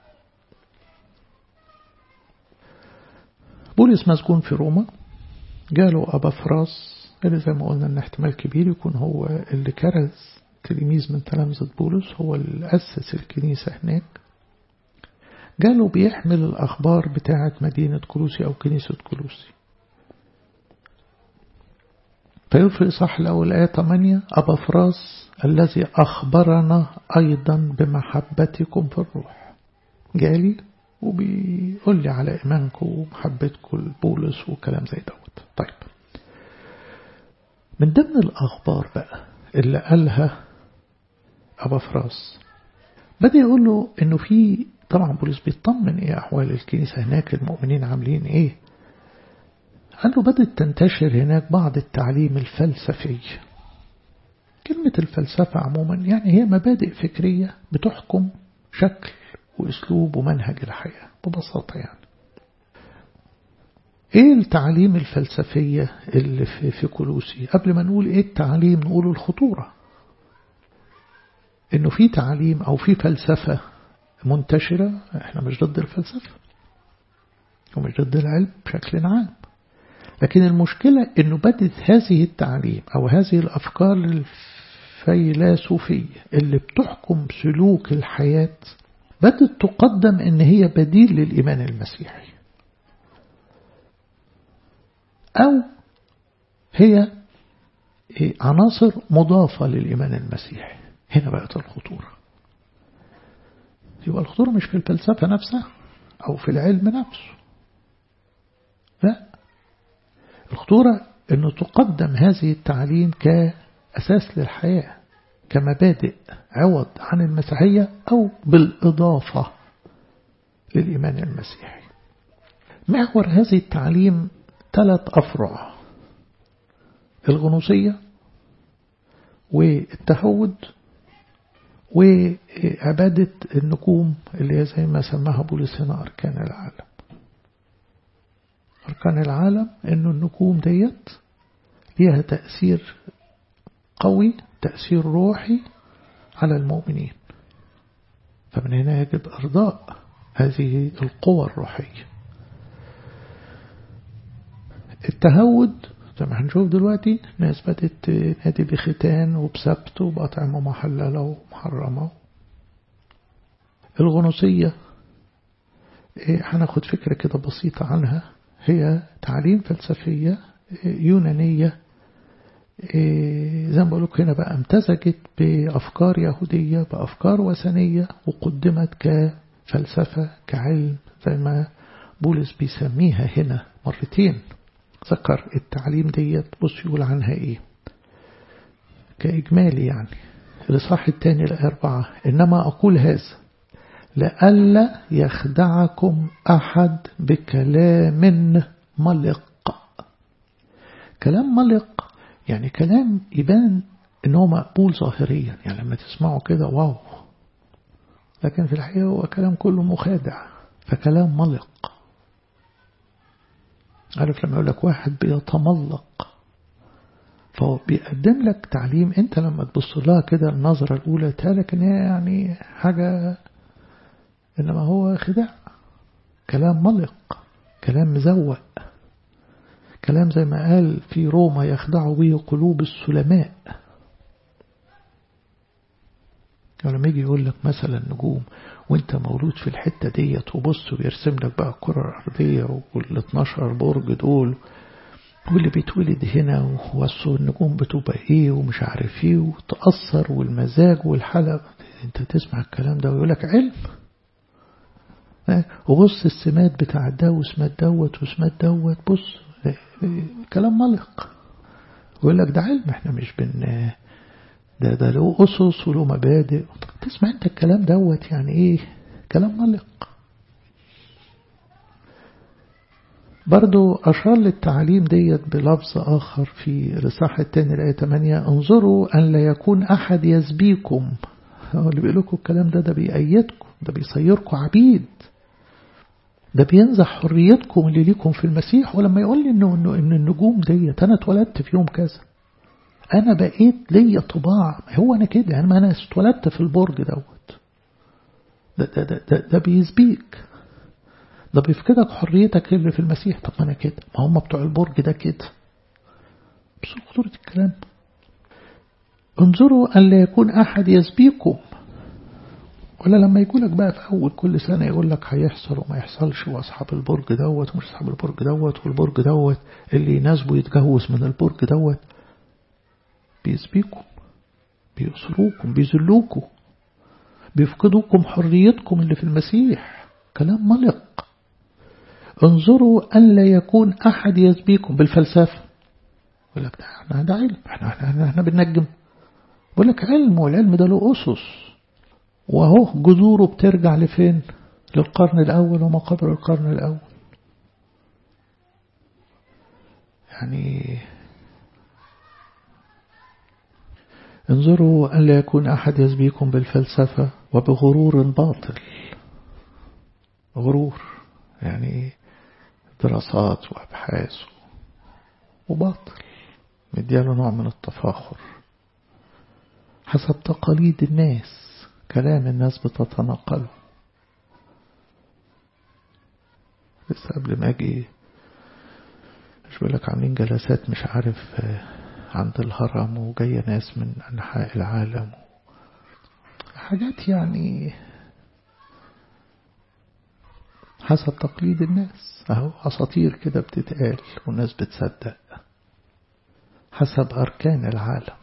Speaker 1: بولس مسجون في روما جاله أبا فراس اللي زي ما قلنا أن احتمال كبير يكون هو اللي كرز تلميذ من تلامذة بولس هو اللي أسس الكنيسة هناك جاله بيحمل الأخبار بتاعة مدينة كلوسي أو كنيسة كلوسي فيقول في الإصحاح الأول آية 8 أبا فراس الذي أخبرنا أيضا بمحبتكم في الروح جالي وبيقول لي على إيمانكم ومحبتكم لبولس وكلام زي دوت طيب من ضمن الأخبار بقى اللي قالها أبا فراس بدأ يقول له إنه في طبعا بولس بيطمن إيه أحوال الكنيسة هناك المؤمنين عاملين إيه قال له بدأت تنتشر هناك بعض التعليم الفلسفي كلمة الفلسفة عموما يعني هي مبادئ فكرية بتحكم شكل وأسلوب ومنهج الحياة ببساطة يعني ايه التعليم الفلسفية اللي في, في كلوسي قبل ما نقول ايه التعليم نقول الخطورة انه في تعليم او في فلسفة منتشرة احنا مش ضد الفلسفة ومش ضد العلم بشكل عام لكن المشكلة انه بدت هذه التعليم او هذه الافكار الفيلسوفية اللي بتحكم سلوك الحياة بدت تقدم ان هي بديل للإيمان المسيحي أو هي عناصر مضافة للإيمان المسيحي هنا بقت الخطورة يبقى الخطورة مش في الفلسفة نفسها أو في العلم نفسه لا الخطورة أنه تقدم هذه التعليم كأساس للحياة كمبادئ عوض عن المسيحية أو بالإضافة للإيمان المسيحي محور هذه التعليم ثلاث أفرع الغنوصية والتهود وعبادة النجوم اللي هي زي ما سماها بولس هنا أركان العالم أركان العالم إنه النجوم ديت ليها تأثير قوي تأثير روحي على المؤمنين فمن هنا يجب إرضاء هذه القوى الروحية التهود زي ما هنشوف دلوقتي ناس بدأت تنادي بختان وبسبت وبأطعمة محللة ومحرمة الغنوصية هناخد فكرة كده بسيطة عنها هي تعليم فلسفية يونانية زي ما بقول هنا بقى امتزجت بأفكار يهودية بأفكار وثنية وقدمت كفلسفة كعلم زي ما بولس بيسميها هنا مرتين ذكر التعليم ديت بص يقول عنها ايه كإجمالي يعني الإصحاح الثاني الأربعة إنما أقول هذا لئلا يخدعكم أحد بكلام ملق كلام ملق يعني كلام يبان ان هو مقبول ظاهريا يعني لما تسمعه كده واو لكن في الحقيقة هو كلام كله مخادع فكلام ملق عارف لما يقول لك واحد بيتملق فهو بيقدم لك تعليم انت لما تبص لها كده النظرة الأولى تهلك ان هي يعني حاجة إنما هو خداع كلام ملق كلام مزوق كلام زي ما قال في روما يخدع به قلوب السلماء لما يجي يقول لك مثلا نجوم وانت مولود في الحتة ديت وبص ويرسم لك بقى الكرة الأرضية وال 12 برج دول واللي بيتولد هنا ووصوا النجوم بتبقى ايه ومش عارف ايه وتأثر والمزاج والحلقة انت تسمع الكلام ده ويقول لك علم وبص السمات بتاع ده وسمات دوت وسمات دوت بص كلام ملق ويقول لك ده علم احنا مش بن ده ده له أسس وله مبادئ تسمع انت الكلام دوت يعني ايه كلام ملق برضو أشار للتعليم ديت بلفظ آخر في رصاح التاني الآية 8 انظروا أن لا يكون أحد يسبيكم اللي بيقول لكم الكلام ده ده بيأيدكم ده بيصيركم عبيد ده بينزع حريتكم اللي ليكم في المسيح ولما يقول لي إنه, إنه إن النجوم ديت أنا اتولدت في يوم كذا أنا بقيت ليا طباع هو أنا كده يعني ما أنا اتولدت في البرج دوت ده, ده, ده, ده, ده بيسبيك ده بيفقدك حريتك اللي في المسيح طب ما أنا كده ما هم بتوع البرج ده كده بس خطورة الكلام انظروا أن لا يكون أحد يسبيكم ولا لما يقولك بقى في أول كل سنة يقول لك هيحصل وما يحصلش وأصحاب البرج دوت ومش أصحاب البرج دوت والبرج دوت اللي يناسبه يتجوز من البرج دوت بيسبيكم بيأسروكم بيذلوكم بيفقدوكم حريتكم اللي في المسيح كلام ملق انظروا أن لا يكون أحد يسبيكم بالفلسفة يقول لك ده احنا ده علم احنا, احنا, احنا بننجم بقول لك علم والعلم ده له أسس وهو جذوره بترجع لفين للقرن الأول وما قبل القرن الأول يعني انظروا أن لا يكون أحد يسبيكم بالفلسفة وبغرور باطل غرور يعني دراسات وأبحاث وباطل مدياله نوع من التفاخر حسب تقاليد الناس كلام الناس بتتنقله لسه قبل ما اجي مش بقولك عاملين جلسات مش عارف عند الهرم وجاية ناس من أنحاء العالم حاجات يعني حسب تقليد الناس أهو أساطير كده بتتقال والناس بتصدق حسب أركان العالم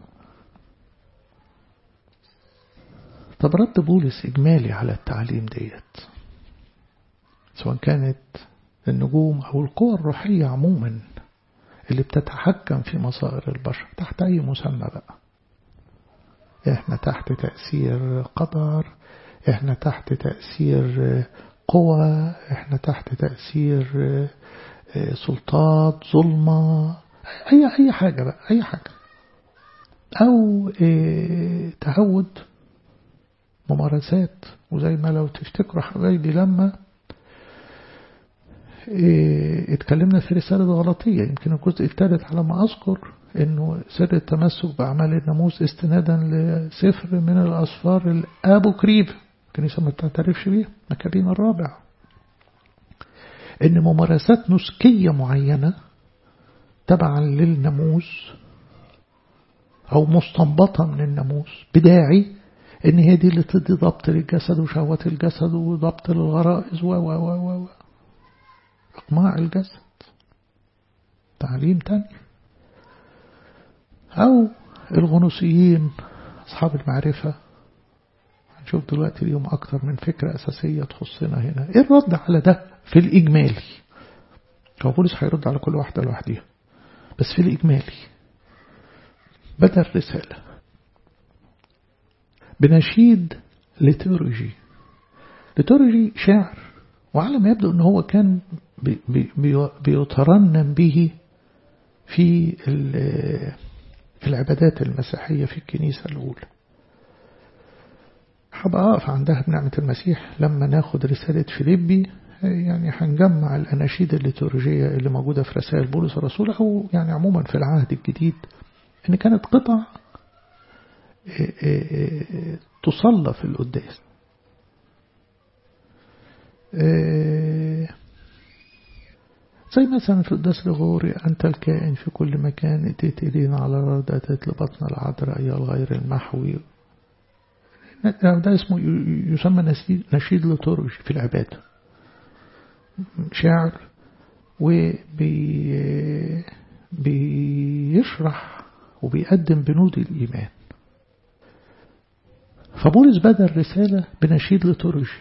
Speaker 1: طب رد بولس إجمالي على التعليم ديت سواء كانت النجوم أو القوى الروحية عموما اللي بتتحكم في مصائر البشر تحت أي مسمى بقى احنا تحت تأثير قدر احنا تحت تأثير قوى احنا تحت تأثير سلطات ظلمة أي أي حاجة بقى أي حاجة أو تهود ممارسات وزي ما لو تفتكروا حبايبي لما اتكلمنا في رسالة غلطية يمكن الجزء الثالث على ما أذكر أنه سر التمسك بأعمال الناموس استنادا لسفر من الأسفار الأبوكريف الكنيسة ما بتعترفش بيه مكابين الرابع أن ممارسات نسكية معينة تبعا للناموس أو مستنبطة من الناموس بداعي إن هي دي اللي تدي ضبط للجسد وشهوات الجسد وضبط للغرائز و و و و إقماع الجسد تعليم تاني أو الغنوصيين أصحاب المعرفة هنشوف دلوقتي اليوم أكتر من فكرة أساسية تخصنا هنا إيه الرد على ده في الإجمالي هو بولس هيرد على كل واحدة لوحديها بس في الإجمالي بدأ الرسالة بنشيد لتورجي لتورجي شاعر وعلى ما يبدو أنه هو كان بي بي بيترنم به في في العبادات المسيحية في الكنيسة الأولى حابة أقف عندها بنعمة المسيح لما ناخد رسالة فيليبي يعني هنجمع الأناشيد الليتورجية اللي موجودة في رسائل بولس الرسول أو يعني عموما في العهد الجديد إن كانت قطع تصلى في القداس زي مثلا في القداس الغوري أنت الكائن في كل مكان اتيت إلينا على الأرض أتيت لبطن العذراء أيها الغير المحوي ده اسمه يسمى نشيد لتورج في العبادة شاعر وبي بيشرح وبيقدم بنود الإيمان فبولس بدأ الرسالة بنشيد لتورجي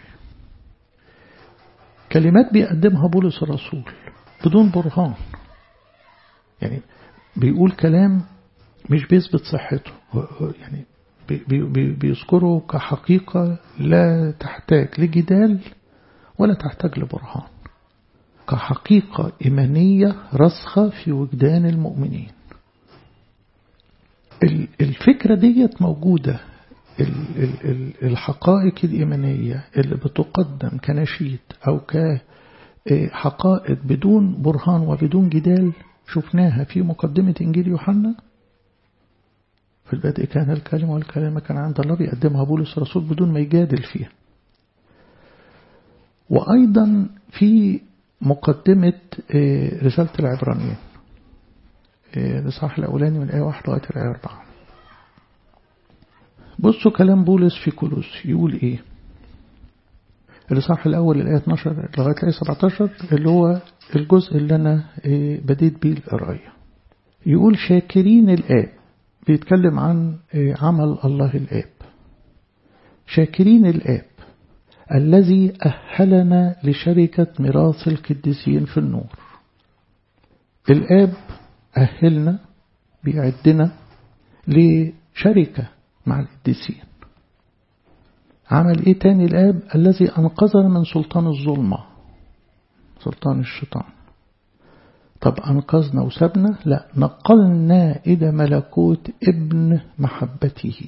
Speaker 1: كلمات بيقدمها بولس الرسول بدون برهان يعني بيقول كلام مش بيثبت صحته يعني بي بي بيذكره كحقيقة لا تحتاج لجدال ولا تحتاج لبرهان كحقيقة إيمانية رسخة في وجدان المؤمنين الفكرة ديت موجودة الحقائق الإيمانية اللي بتقدم كنشيد أو كحقائق بدون برهان وبدون جدال شفناها في مقدمة إنجيل يوحنا في البدء كان الكلمة والكلمة كان عند الله بيقدمها بولس الرسول بدون ما يجادل فيها وأيضا في مقدمة رسالة العبرانيين الإصحاح الأولاني من آية 1 لغاية الآية 4 بصوا كلام بولس في كولوس يقول إيه الإصحاح الأول الآية 12 لغاية الآية 17 اللي هو الجزء اللي أنا بديت بيه القراية يقول شاكرين الآب بيتكلم عن عمل الله الآب شاكرين الآب الذي أهلنا لشركة ميراث القديسين في النور الآب أهلنا بيعدنا لشركة مع القديسين عمل إيه تاني الآب الذي أنقذنا من سلطان الظلمة سلطان الشيطان طب أنقذنا وسبنا لا نقلنا إلى ملكوت ابن محبته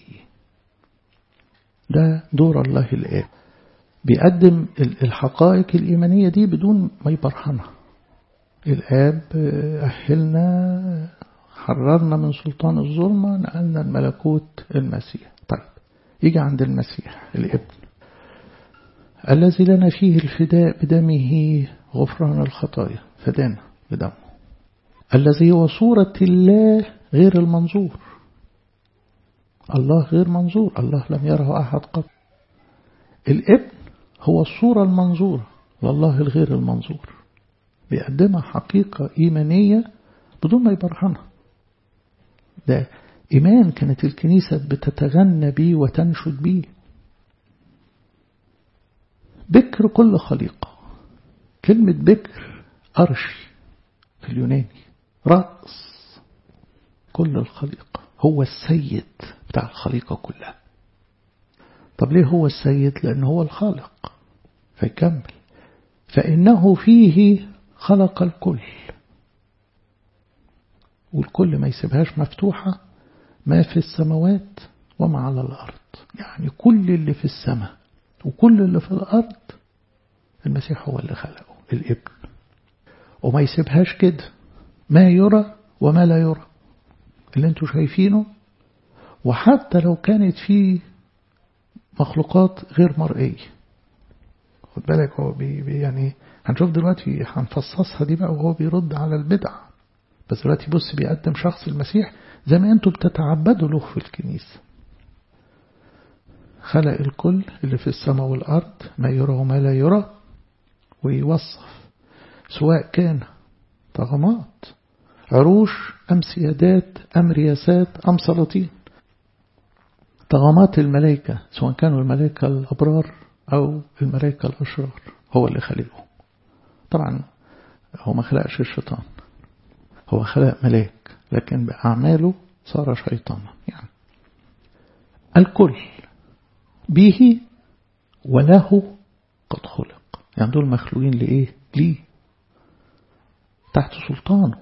Speaker 1: ده دور الله الآب بيقدم الحقائق الإيمانية دي بدون ما يبرهنها الآب أهلنا حررنا من سلطان الظلمة نقلنا الملكوت المسيح طيب يجي عند المسيح الابن الذي لنا فيه الفداء بدمه غفران الخطايا فدانا بدمه الذي هو صورة الله غير المنظور الله غير منظور الله لم يره أحد قط الابن هو الصورة المنظورة لله الغير المنظور بيقدمها حقيقة إيمانية بدون ما يبرهنها ده إيمان كانت الكنيسة بتتغنى بيه وتنشد بيه بكر كل خليقة كلمة بكر أرشي في اليوناني رأس كل الخليقة هو السيد بتاع الخليقة كلها طب ليه هو السيد لأنه هو الخالق فيكمل فإنه فيه خلق الكل والكل ما يسيبهاش مفتوحة ما في السماوات وما على الأرض يعني كل اللي في السماء وكل اللي في الأرض المسيح هو اللي خلقه الابن وما يسيبهاش كده ما يرى وما لا يرى اللي انتوا شايفينه وحتى لو كانت فيه مخلوقات غير مرئية خد بالك هو بي بي يعني هنشوف دلوقتي هنفصصها دي بقى وهو بيرد على البدع بس دلوقتي بص بيقدم شخص المسيح زي ما انتوا بتتعبدوا له في الكنيسة خلق الكل اللي في السماء والأرض ما يرى وما لا يرى ويوصف سواء كان طغمات عروش أم سيادات أم رياسات أم سلاطين طغمات الملائكة سواء كانوا الملائكة الأبرار أو الملائكة الأشرار هو اللي خلقهم طبعا هو ما خلقش الشيطان هو خلق ملاك لكن بأعماله صار شيطانا يعني الكل به وله قد خلق يعني دول مخلوقين لإيه ليه تحت سلطانه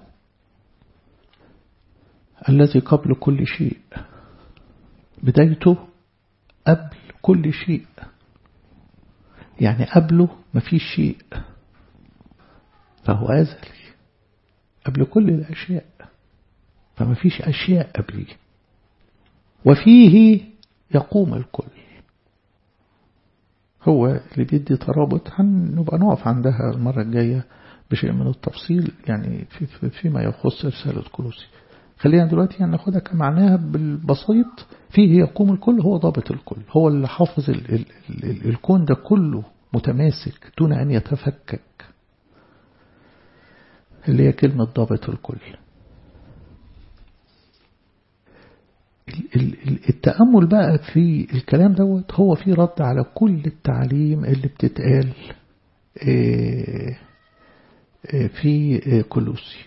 Speaker 1: الذي قبل كل شيء بدايته قبل كل شيء يعني قبله مفيش شيء فهو أزلي قبل كل الأشياء فمفيش أشياء قبليه وفيه يقوم الكل هو اللي بيدي ترابط هنبقى نقف عندها المرة الجاية بشيء من التفصيل يعني في في فيما يخص رسالة كولوسي خلينا دلوقتي يعني ناخدها كمعناها بالبسيط فيه يقوم الكل هو ضابط الكل هو اللي حافظ ال ال ال الكون ده كله متماسك دون أن يتفكك اللي هي كلمة ضابط الكل التأمل بقى في الكلام دوت هو في رد على كل التعليم اللي بتتقال في كلوسي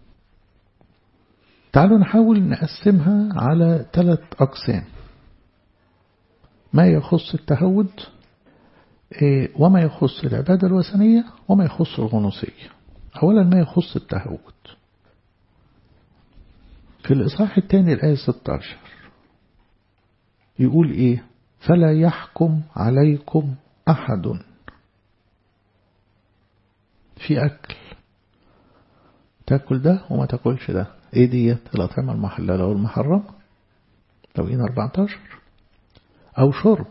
Speaker 1: تعالوا نحاول نقسمها على ثلاث أقسام ما يخص التهود وما يخص العبادة الوثنية وما يخص الغنوصية أولا ما يخص التهود في الإصحاح الثاني الآية 16 يقول إيه فلا يحكم عليكم أحد في أكل تاكل ده وما تاكلش ده ايه ديت الأطعمة المحللة والمحرمة توقين 14 أو شرب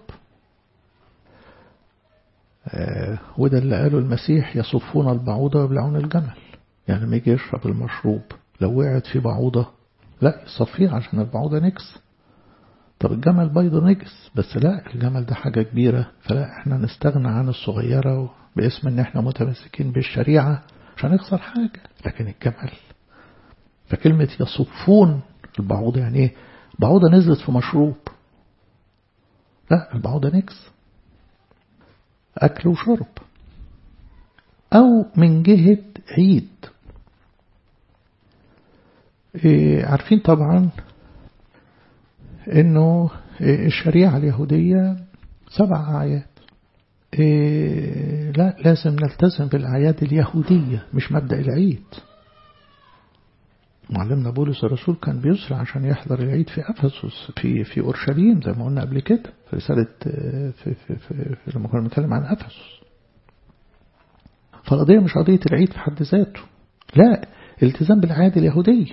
Speaker 1: آه وده اللي قاله المسيح يصفون البعوضة ويبلعون الجمل يعني لما يجي يشرب المشروب لو وقعت في بعوضة لا يصفيه عشان البعوضة نكس طب الجمل بيضة نجس بس لا الجمل ده حاجة كبيرة فلا احنا نستغنى عن الصغيرة باسم ان احنا متمسكين بالشريعة عشان نخسر حاجة لكن الجمل فكلمة يصفون البعوضة يعني ايه بعوضة نزلت في مشروب لا البعوضة نكس أكل وشرب أو من جهة عيد إيه عارفين طبعا انه الشريعة اليهودية سبع أعياد إيه لا لازم نلتزم بالأعياد اليهودية مش مبدأ العيد معلمنا بولس الرسول كان بيسرع عشان يحضر العيد في أفسس في في أورشليم زي ما قلنا قبل كده في رسالة في, في, في, في لما كنا بنتكلم عن أفسس فالقضية مش قضية العيد في حد ذاته لا التزام بالأعياد اليهودية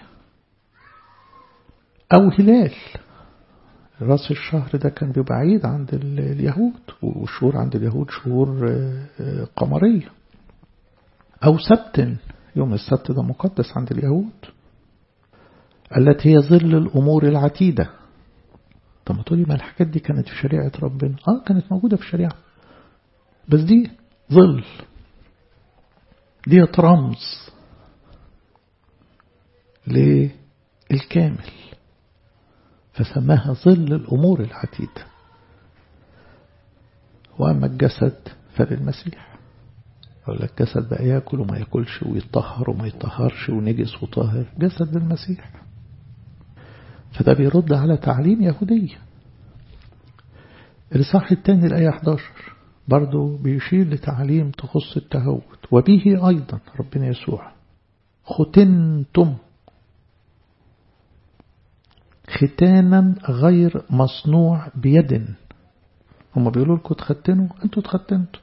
Speaker 1: أو هلال راس الشهر ده كان بيبقى عيد عند اليهود والشهور عند اليهود شهور قمرية أو سبت يوم السبت ده مقدس عند اليهود التي هي ظل الأمور العتيدة طب ما تقولي ما الحاجات دي كانت في شريعة ربنا آه كانت موجودة في الشريعة بس دي ظل دي رمز للكامل فسماها ظل الأمور العتيدة وأما الجسد فللمسيح يقول لك جسد بقى ياكل وما ياكلش ويطهر وما يطهرش ونجس وطاهر جسد للمسيح فده بيرد على تعليم يهودية الإصحاح الثاني الآية 11 برضو بيشير لتعليم تخص التهود وبه أيضا ربنا يسوع ختنتم ختانا غير مصنوع بيد هم بيقولوا لكم تختنوا انتوا تختنتوا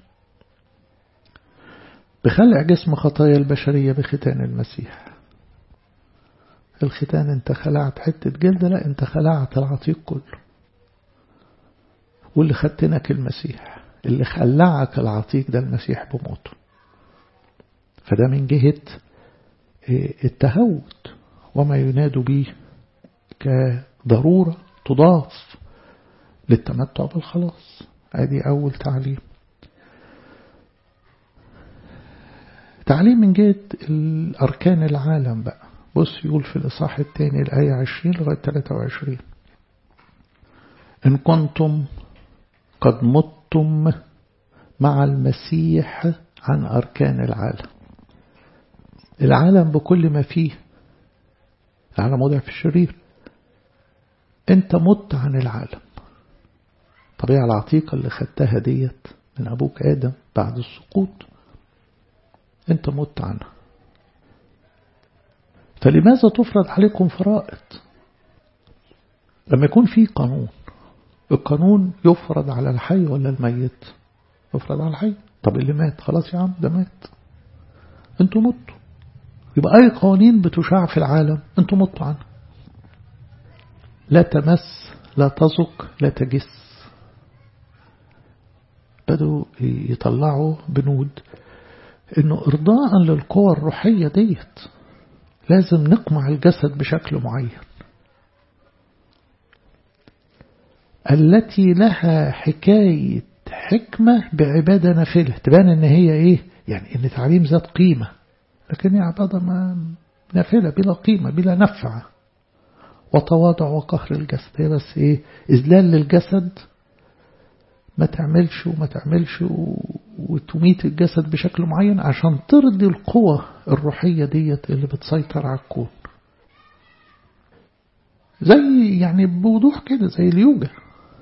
Speaker 1: بخلع جسم خطايا البشرية بختان المسيح الختان انت خلعت حتة جلد لا انت خلعت العتيق كله واللي ختنك المسيح اللي خلعك العتيق ده المسيح بموته فده من جهة التهود وما يناد به كضرورة تضاف للتمتع بالخلاص ادي أول تعليم تعليم من جهة الأركان العالم بقى بص يقول في الإصحاح الثاني الآية 20 لغاية 23 إن كنتم قد متم مع المسيح عن أركان العالم العالم بكل ما فيه العالم وضع في الشرير انت مت عن العالم طبيعة العتيقة اللي خدتها ديت من أبوك آدم بعد السقوط انت مت عنها فلماذا تفرض عليكم فرائض لما يكون في قانون القانون يفرض على الحي ولا الميت يفرض على الحي طب اللي مات خلاص يا عم ده مات انتوا متوا يبقى اي قوانين بتشاع في العالم انتوا متوا عنها لا تمس لا تزق لا تجس بدوا يطلعوا بنود انه ارضاء للقوى الروحية ديت لازم نقمع الجسد بشكل معين التي لها حكاية حكمة بعبادة نافلة تبان ان هي ايه يعني ان تعليم ذات قيمة لكن هي عبادة ما نافلة بلا قيمة بلا نفع وتواضع وقهر الجسد هي بس ايه اذلال للجسد ما تعملش وما تعملش وتميت الجسد بشكل معين عشان ترضي القوة الروحية ديت اللي بتسيطر على الكون زي يعني بوضوح كده زي اليوجا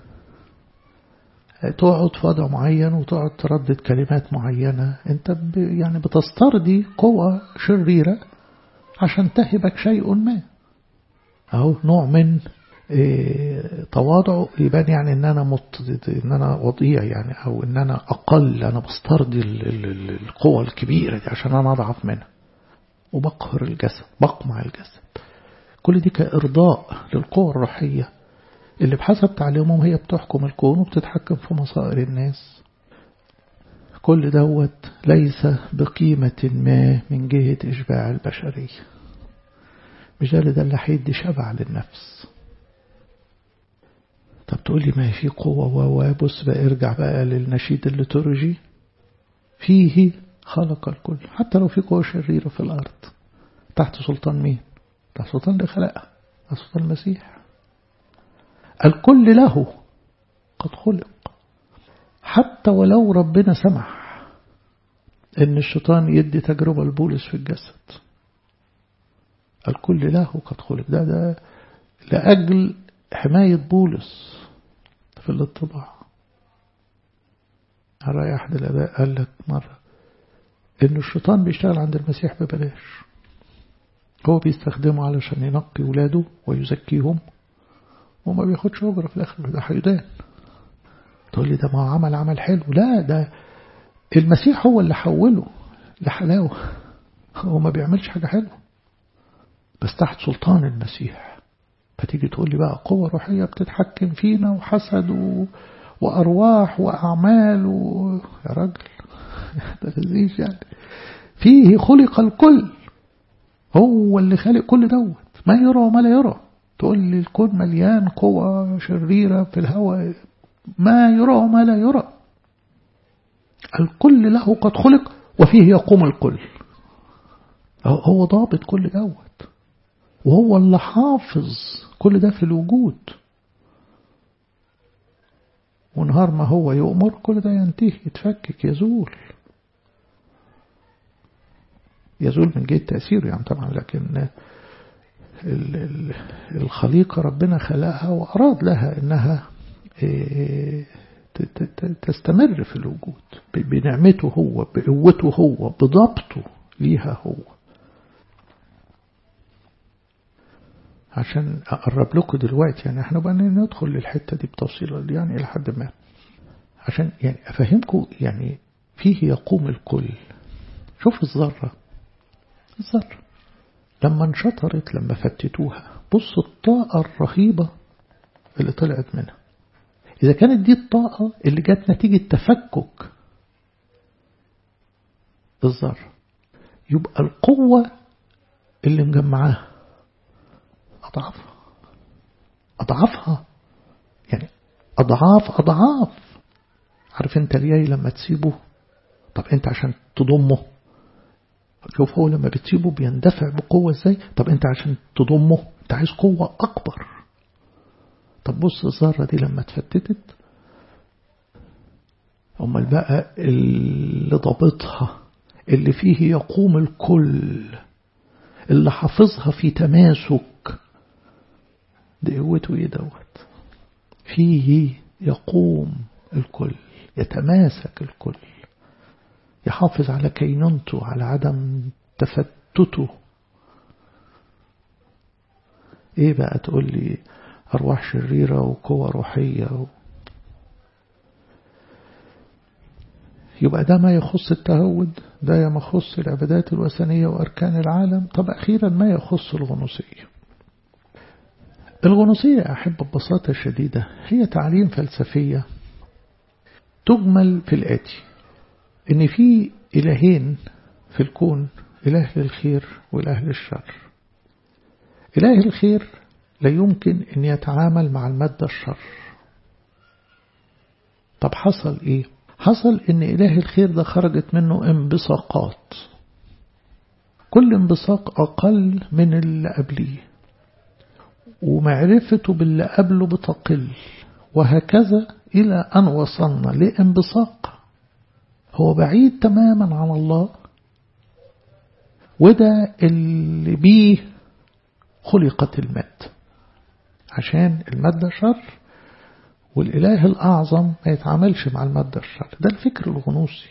Speaker 1: تقعد في وضع معين وتقعد تردد كلمات معينة انت يعني بتسترضي قوة شريرة عشان تهبك شيء ما اهو نوع من إيه تواضع يبان يعني ان انا مت ان انا وضيع يعني او ان انا اقل انا بسترضي القوة الكبيرة دي عشان انا اضعف منها وبقهر الجسد بقمع الجسد كل دي كإرضاء للقوة الروحية اللي بحسب تعليمهم هي بتحكم الكون وبتتحكم في مصائر الناس كل دوت ليس بقيمة ما من جهة إشباع البشرية مش ده اللي ده اللي هيدي شبع للنفس طب تقول لي ما في قوة وبص بقى ارجع بقى للنشيد الليتورجي فيه خلق الكل حتى لو في قوة شريرة في الأرض تحت سلطان مين تحت سلطان اللي خلقها تحت سلطان المسيح الكل له قد خلق حتى ولو ربنا سمح ان الشيطان يدي تجربة لبولس في الجسد الكل له قد خلق ده ده لأجل حماية بولس في الاطباع رأي أحد الأباء قال لك مرة إن الشيطان بيشتغل عند المسيح ببلاش هو بيستخدمه علشان ينقي ولاده ويزكيهم وما بياخدش أجرة في الآخر ده هيدان تقول لي ده ما عمل عمل حلو لا ده المسيح هو اللي حوله لحلاوة هو ما بيعملش حاجة حلوة بس تحت سلطان المسيح فتيجي تقول لي بقى قوة روحية بتتحكم فينا وحسد و... وأرواح وأعمال و... يا راجل ده لذيذ يعني فيه خلق الكل هو اللي خالق كل دوت ما يرى وما لا يرى تقول لي الكون مليان قوة شريرة في الهواء ما يرى وما لا يرى الكل له قد خلق وفيه يقوم الكل هو ضابط كل دوت وهو اللي حافظ كل ده في الوجود ونهار ما هو يؤمر كل ده ينتهي يتفكك يزول يزول من جهة تأثيره يعني طبعا لكن الخليقة ربنا خلقها وأراد لها إنها تستمر في الوجود بنعمته هو بقوته هو بضبطه ليها هو عشان أقرب لكم دلوقتي يعني احنا بقى ندخل للحتة دي بتفصيل يعني إلى حد ما عشان يعني أفهمكم يعني فيه يقوم الكل شوف الذرة الذرة لما انشطرت لما فتتوها بص الطاقة الرهيبة اللي طلعت منها إذا كانت دي الطاقة اللي جت نتيجة تفكك الذرة يبقى القوة اللي مجمعاها أضعافها أضعافها يعني أضعاف أضعاف عارف انت الياي لما تسيبه طب انت عشان تضمه شوف هو لما بتسيبه بيندفع بقوة ازاي طب انت عشان تضمه انت عايز قوة أكبر طب بص الذرة دي لما اتفتتت أمال بقى اللي ضابطها اللي فيه يقوم الكل اللي حافظها في تماسك ده قوته ايه دوت فيه يقوم الكل يتماسك الكل يحافظ على كينونته على عدم تفتته ايه بقى تقول لي ارواح شريرة وقوة روحية و... يبقى ده ما يخص التهود ده ما يخص العبادات الوثنية وأركان العالم طب أخيرا ما يخص الغنوصية الغنوصية أحب ببساطة شديدة هي تعليم فلسفية تجمل في الآتي إن في إلهين في الكون إله للخير وإله للشر إله الخير لا يمكن أن يتعامل مع المادة الشر طب حصل إيه حصل ان إله الخير ده خرجت منه انبثاقات كل انبثاق أقل من اللي قبليه ومعرفته باللي قبله بتقل وهكذا إلى أن وصلنا لانبثاق هو بعيد تماما عن الله وده اللي بيه خلقت المادة عشان المادة شر والإله الأعظم ما يتعاملش مع المادة الشر ده الفكر الغنوصي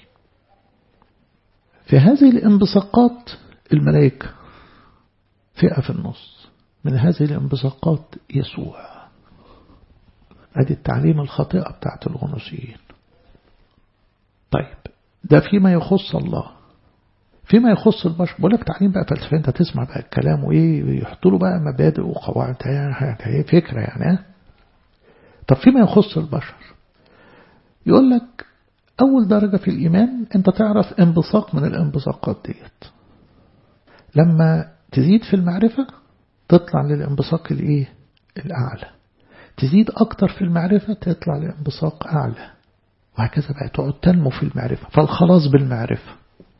Speaker 1: في هذه الانبثاقات الملائكة فئة في النص من هذه الانبثاقات يسوع ادي التعليم الخاطئة بتاعت الغنوصيين طيب ده فيما يخص الله فيما يخص البشر بقول لك تعليم بقى فلسفي انت تسمع بقى الكلام وايه يحطوا له بقى مبادئ وقواعد هي فكره يعني طب فيما يخص البشر يقول لك أول درجة في الإيمان أنت تعرف انبثاق من الانبثاقات ديت لما تزيد في المعرفة تطلع للانبثاق الإيه الأعلى تزيد أكتر في المعرفة تطلع لانبثاق أعلى وهكذا بقى تقعد تنمو في المعرفة فالخلاص بالمعرفة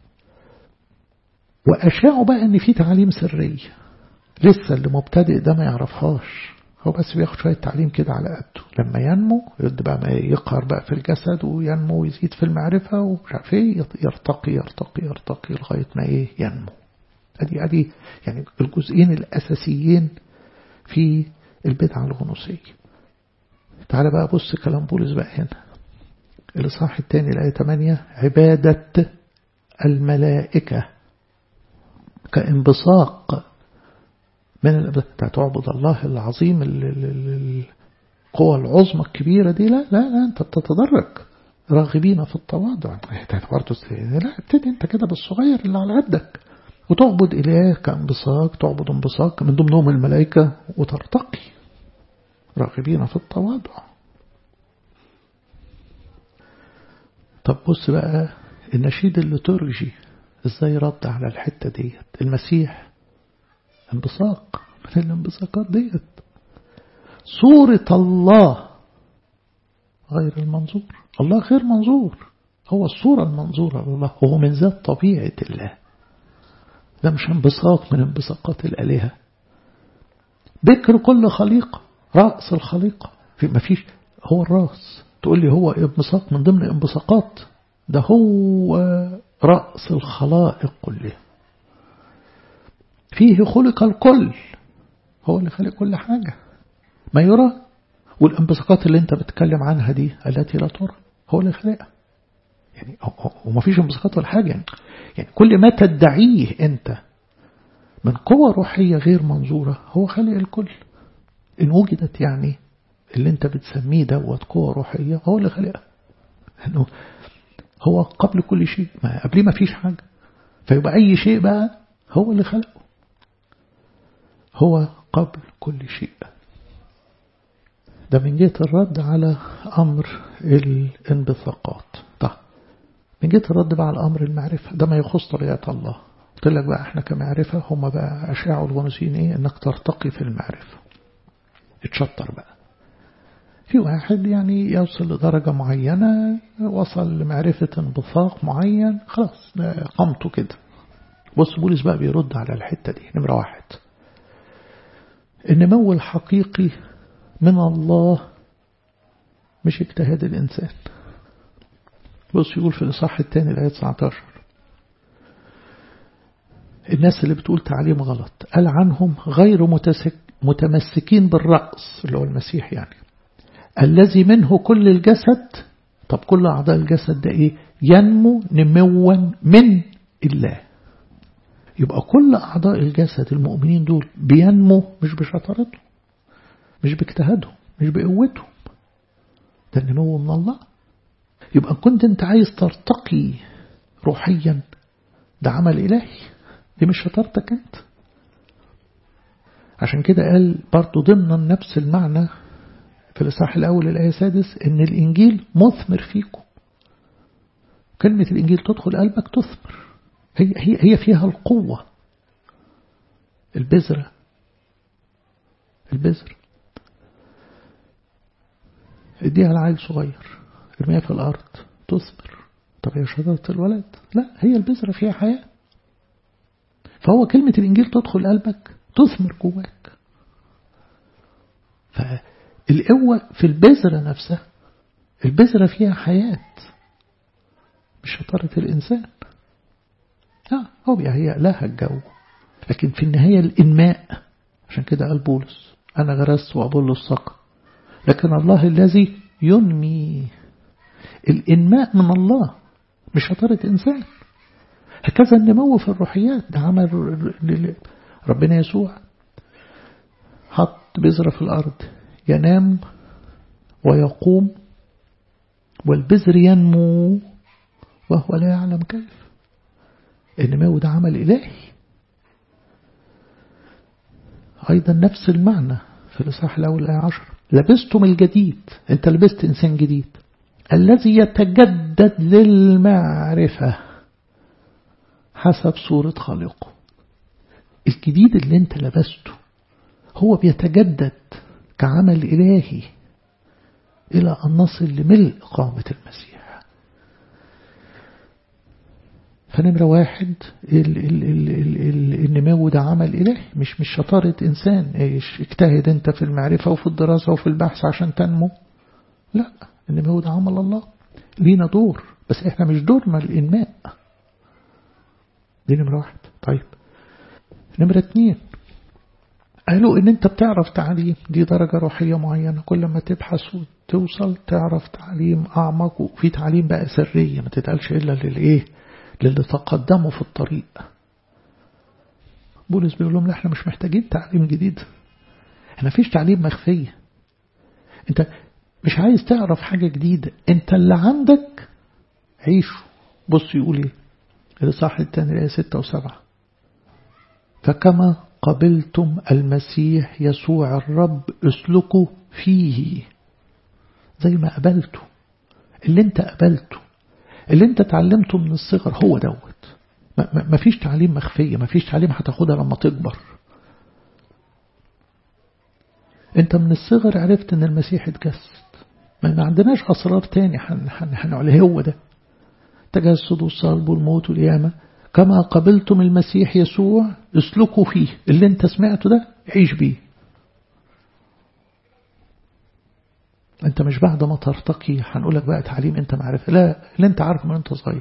Speaker 1: وأشاعوا بقى أن في تعاليم سرية لسه اللي مبتدئ ده ما يعرفهاش هو بس بياخد شوية تعليم كده على قده لما ينمو يبدأ بقى ما يقهر بقى في الجسد وينمو ويزيد في المعرفة ومش عارف ايه يرتقي يرتقي يرتقي لغاية ما ايه ينمو ادي ادي يعني الجزئين الأساسيين في البدعة الغنوصية تعالى بقى بص كلام بولس بقى هنا الإصحاح الثاني الآية 8 عبادة الملائكة كانبساط من تعبد الله العظيم القوى العظمى الكبيرة دي لا لا لا أنت تتدرج راغبين في التواضع برضه لا ابتدي أنت كده بالصغير اللي على قدك وتعبد إله كانبساط تعبد انبساط من ضمنهم الملائكة وترتقي راغبين في التواضع طب بص بقى النشيد الليتورجي ازاي رد على الحتة ديت المسيح انبثاق من الانبثاقات ديت صورة الله غير المنظور الله غير منظور هو الصورة المنظورة لله هو من ذات طبيعة الله ده مش انبساط من انبساقات الآلهة بكر كل خليقة رأس الخليقة في ما فيش هو الرأس تقول لي هو انبساط من ضمن انبساقات ده هو رأس الخلائق كلها فيه خلق الكل هو اللي خلق كل حاجة ما يرى والانبثاقات اللي انت بتتكلم عنها دي التي لا ترى هو اللي خلقها يعني وما فيش انبثاقات ولا حاجة يعني, يعني كل ما تدعيه انت من قوة روحية غير منظورة هو خلق الكل إن وجدت يعني اللي انت بتسميه دوت قوة روحية هو اللي خلقها انه هو قبل كل شيء ما قبليه ما فيش حاجة فيبقى أي شيء بقى هو اللي خلقه هو قبل كل شيء ده من جهة الرد على أمر الانبثاقات طيب من جهة الرد بقى على أمر المعرفة ده ما يخص طبيعة الله قلت لك بقى احنا كمعرفة هم بقى أشاعوا الغنوسيين ايه انك ترتقي في المعرفة اتشطر بقى في واحد يعني يوصل لدرجة معينة وصل لمعرفة انبثاق معين خلاص قمته كده بص بولس بقى بيرد على الحتة دي نمرة واحد النمو الحقيقي من الله مش اجتهاد الإنسان بص يقول في الإصحاح الثاني الآية 19 الناس اللي بتقول تعليم غلط قال عنهم غير متسك متمسكين بالرأس اللي هو المسيح يعني الذي منه كل الجسد طب كل أعضاء الجسد ده إيه ينمو نموا من الله يبقى كل أعضاء الجسد المؤمنين دول بينمو مش بشطارتهم مش باجتهادهم مش بقوتهم ده النمو من الله يبقى كنت انت عايز ترتقي روحيا ده عمل إلهي دي مش شطارتك انت عشان كده قال برضو ضمن نفس المعنى في الإصحاح الأول الآية السادس إن الإنجيل مثمر فيكم كلمة الإنجيل تدخل قلبك تثمر هي, هي, هي فيها القوة البذرة البذر اديها لعيل صغير ارميها في الأرض تثمر طب هي شجرة الولد لا هي البذرة فيها حياة فهو كلمة الإنجيل تدخل قلبك تثمر جواك فالقوة في البذرة نفسها البذرة فيها حياة مش شطارة الإنسان لا هو بيهيأ لها الجو لكن في النهاية الإنماء عشان كده قال بولس أنا غرست وأبل السقى لكن الله الذي ينمي الإنماء من الله مش شطارة إنسان هكذا النمو في الروحيات ده عمل ربنا يسوع حط بذرة في الأرض ينام ويقوم والبذر ينمو وهو لا يعلم كيف النمو ده عمل إلهي أيضا نفس المعنى في الإصحاح الأول الآية عشر لبستم الجديد أنت لبست إنسان جديد الذي يتجدد للمعرفة حسب صورة خالقه الجديد اللي انت لبسته هو بيتجدد كعمل إلهي إلى أن نصل لملء قامة المسيح فنمرة واحد ال ال ال ال ال النمو ده عمل إلهي مش مش شطارة إنسان إيش اجتهد أنت في المعرفة وفي الدراسة وفي البحث عشان تنمو لا النمو ده عمل الله لينا دور بس احنا مش دورنا الإنماء دي نمرة واحد طيب نمرة اتنين قالوا ان انت بتعرف تعليم دي درجة روحية معينة كل ما تبحث وتوصل تعرف تعليم اعمق وفي تعليم بقى سرية ما تتقالش الا للايه للي تقدموا في الطريق بولس بيقول لهم لا احنا مش محتاجين تعليم جديد احنا فيش تعليم مخفية انت مش عايز تعرف حاجة جديدة انت اللي عندك عيشه بص يقول ايه الإصحاح الثاني الآية ستة وسبعة فكما قبلتم المسيح يسوع الرب اسلكوا فيه زي ما قبلته اللي انت قبلته اللي انت تعلمته من الصغر هو دوت ما فيش تعليم مخفية ما فيش تعليم هتاخدها لما تكبر انت من الصغر عرفت ان المسيح اتجسد ما عندناش أسرار تاني هنعليه هو ده تجسد والصلب والموت والقيامة كما قبلتم المسيح يسوع اسلكوا فيه اللي انت سمعته ده عيش بيه انت مش بعد ما ترتقي هنقولك بقى تعليم انت معرفة لا اللي انت عارفه من انت صغير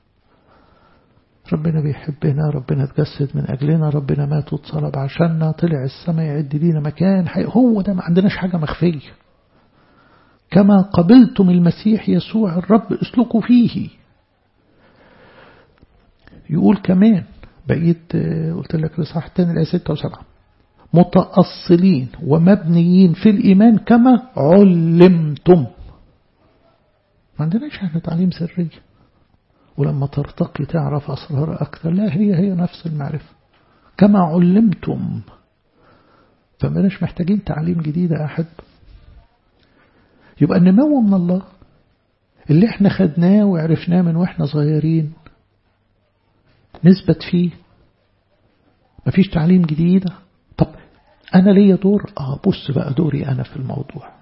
Speaker 1: ربنا بيحبنا ربنا اتجسد من أجلنا ربنا مات واتصلب عشاننا طلع السماء يعد لينا مكان هو ده ما عندناش حاجة مخفية كما قبلتم المسيح يسوع الرب اسلكوا فيه يقول كمان بقيت قلت لك لصح الثاني الآية 6 و7 متأصلين ومبنيين في الإيمان كما علمتم ما عندناش احنا تعليم سري ولما ترتقي تعرف أسرار أكثر لا هي هي نفس المعرفة كما علمتم فمناش محتاجين تعليم جديد يا أحد يبقى النمو من الله اللي احنا خدناه وعرفناه من واحنا صغيرين نثبت فيه مفيش تعليم جديدة طب أنا ليا دور آه بص بقى دوري أنا في الموضوع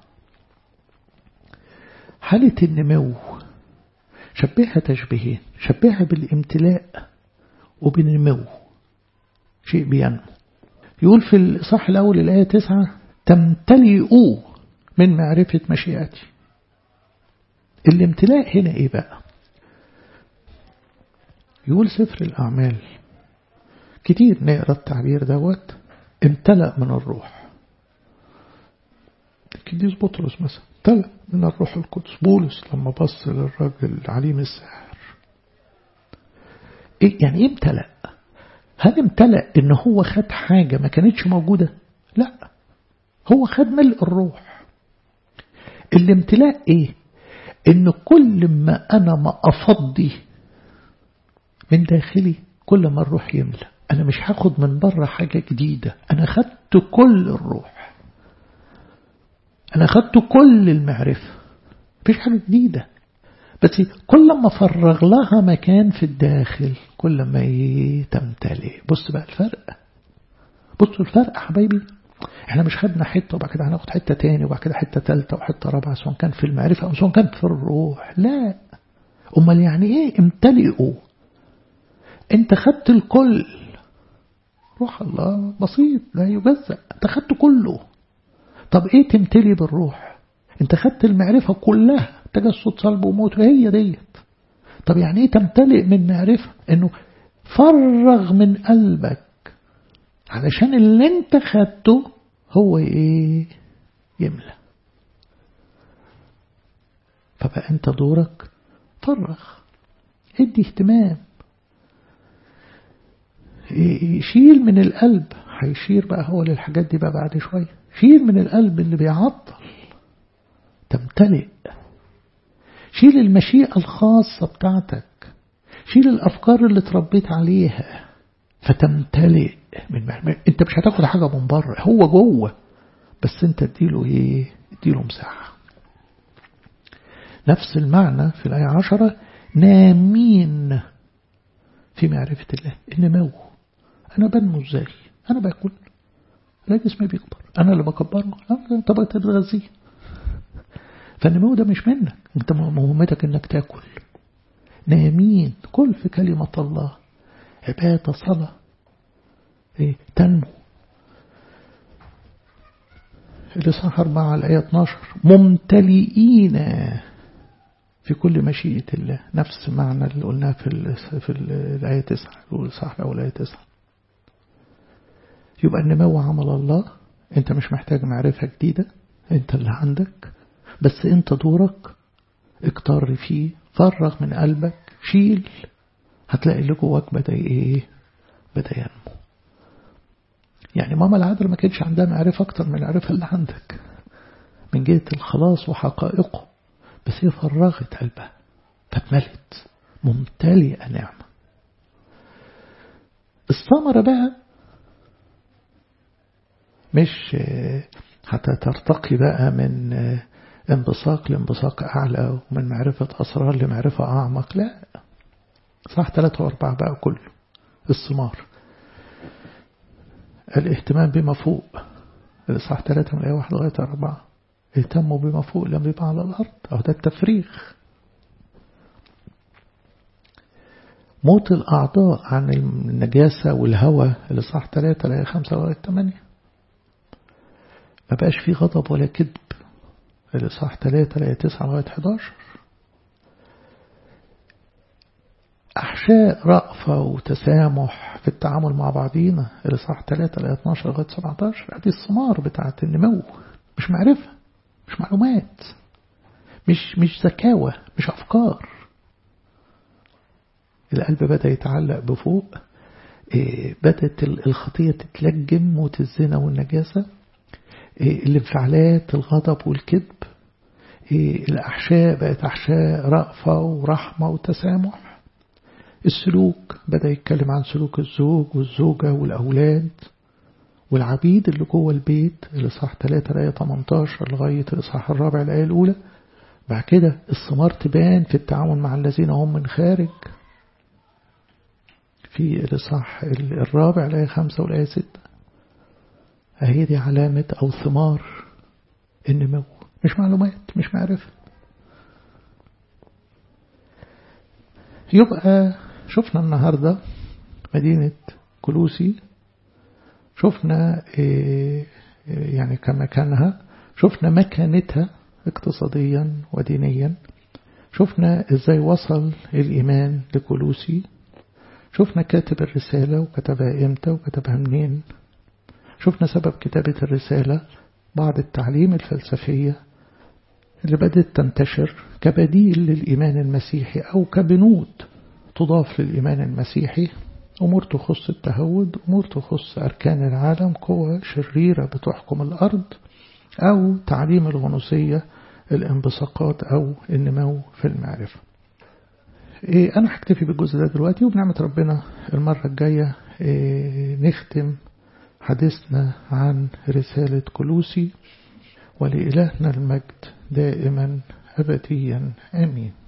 Speaker 1: حالة النمو شبهها تشبيهين شبهها بالامتلاء وبالنمو شيء بينمو يقول في الإصحاح الأول الآية تسعة تمتلئوا من معرفة مشيئتي الامتلاء هنا إيه بقى يقول سفر الأعمال كتير نقرأ التعبير دوت امتلأ من الروح القديس بطرس مثلا امتلأ من الروح القدس بولس لما بص للراجل عليم السحر إيه يعني ايه امتلأ هل امتلأ ان هو خد حاجة ما كانتش موجودة لا هو خد ملء الروح الامتلاء ايه ان كل ما انا ما افضي من داخلي كل ما الروح يملى انا مش هاخد من بره حاجة جديدة انا خدت كل الروح انا خدت كل المعرفة مفيش حاجة جديدة بس كل ما فرغ لها مكان في الداخل كل ما تمتلئ بص بقى الفرق بصوا الفرق يا حبايبي احنا مش خدنا حتة وبعد كده هناخد حتة تاني وبعد كده حتة تالتة وحتة رابعة سواء كان في المعرفة أو سواء كان في الروح لا أمال يعني ايه امتلئوا انت خدت الكل روح الله بسيط لا يجزأ انت خدت كله طب ايه تمتلي بالروح انت خدت المعرفة كلها تجسد صلب وموت هي ديت طب يعني ايه تمتلئ من معرفة انه فرغ من قلبك علشان اللي انت خدته هو ايه يملى فبقى انت دورك فرغ ادي اهتمام شيل من القلب هيشير بقى هو للحاجات دي بقى بعد شوية شيل من القلب اللي بيعطل تمتلئ شيل المشيئة الخاصة بتاعتك شيل الأفكار اللي تربيت عليها فتمتلئ من محمد. انت مش هتاخد حاجة من بره هو جوه بس انت اديله ايه اديله مساحة نفس المعنى في الآية عشرة نامين في معرفة الله النمو أنا بنمو ازاي أنا باكل لا جسمي بيكبر أنا اللي بكبره أنت بتتغذيه فالنمو ده مش منك انت مهمتك انك تاكل نامين كل في كلمة الله عبادة صلاة إيه؟ تنمو الإصحاح 4 الآية 12 ممتلئين في كل مشيئة الله نفس معنى اللي قلناه في ال في ال الآية 9 الإصحاح الأول آية 9 يبقى النمو عمل الله أنت مش محتاج معرفة جديدة أنت اللي عندك بس أنت دورك اكتر فيه فرغ من قلبك شيل هتلاقي اللي جواك بدأ إيه بدأ ينمو يعني ماما العذراء ما كانش عندها معرفة أكتر من العرفة اللي عندك من جهة الخلاص وحقائقه بس هي فرغت قلبها فاتملت ممتلئة نعمة الثمرة بقى مش حتى ترتقي بقى من انبساق لانبساق أعلى ومن معرفة أسرار لمعرفة أعمق لا صح ثلاثة وأربعة بقى كله الثمار الاهتمام بما فوق الإصحاح ثلاثة من الآية واحد لغاية أربعة اهتموا بما فوق لم يبقى على الأرض أو ده التفريغ موت الأعضاء عن النجاسة والهوى الإصحاح ثلاثة الآية خمسة لغاية ثمانية ما بقاش فيه غضب ولا كذب الإصحاح ثلاثة الآية تسعة لغاية 11 أحشاء رأفة وتسامح في التعامل مع بعضينا الإصحاح 3 ل 12 لغاية 17 هذه الثمار بتاعة النمو مش معرفة مش معلومات مش مش زكاوة مش أفكار القلب بدأ يتعلق بفوق بدأت الخطية تتلجم موت الزنا والنجاسة الانفعالات الغضب والكذب الأحشاء بقت أحشاء رأفة ورحمة وتسامح السلوك بدأ يتكلم عن سلوك الزوج والزوجة والأولاد والعبيد اللي جوه البيت الإصحاح 3 الآية 18 لغاية الإصحاح الرابع الآية الأولى بعد كده الثمار تبان في التعامل مع الذين هم من خارج في الإصحاح الرابع الآية خمسة والآية ستة أهي دي علامة أو ثمار النمو مش معلومات مش معرفة يبقى شفنا النهاردة مدينة كلوسي شفنا يعني كمكانها شفنا مكانتها اقتصاديا ودينيا شفنا ازاي وصل الإيمان لكلوسي شفنا كاتب الرسالة وكتبها امتى وكتبها منين شفنا سبب كتابة الرسالة بعض التعليم الفلسفية اللي بدأت تنتشر كبديل للإيمان المسيحي أو كبنود تضاف للإيمان المسيحي أمور تخص التهود أمور تخص أركان العالم قوى شريرة بتحكم الأرض أو تعليم الغنوصية الانبثاقات أو النمو في المعرفة إيه أنا هكتفي بالجزء ده دلوقتي وبنعمة ربنا المرة الجاية إيه نختم حديثنا عن رسالة كلوسي ولإلهنا المجد دائما أبديا آمين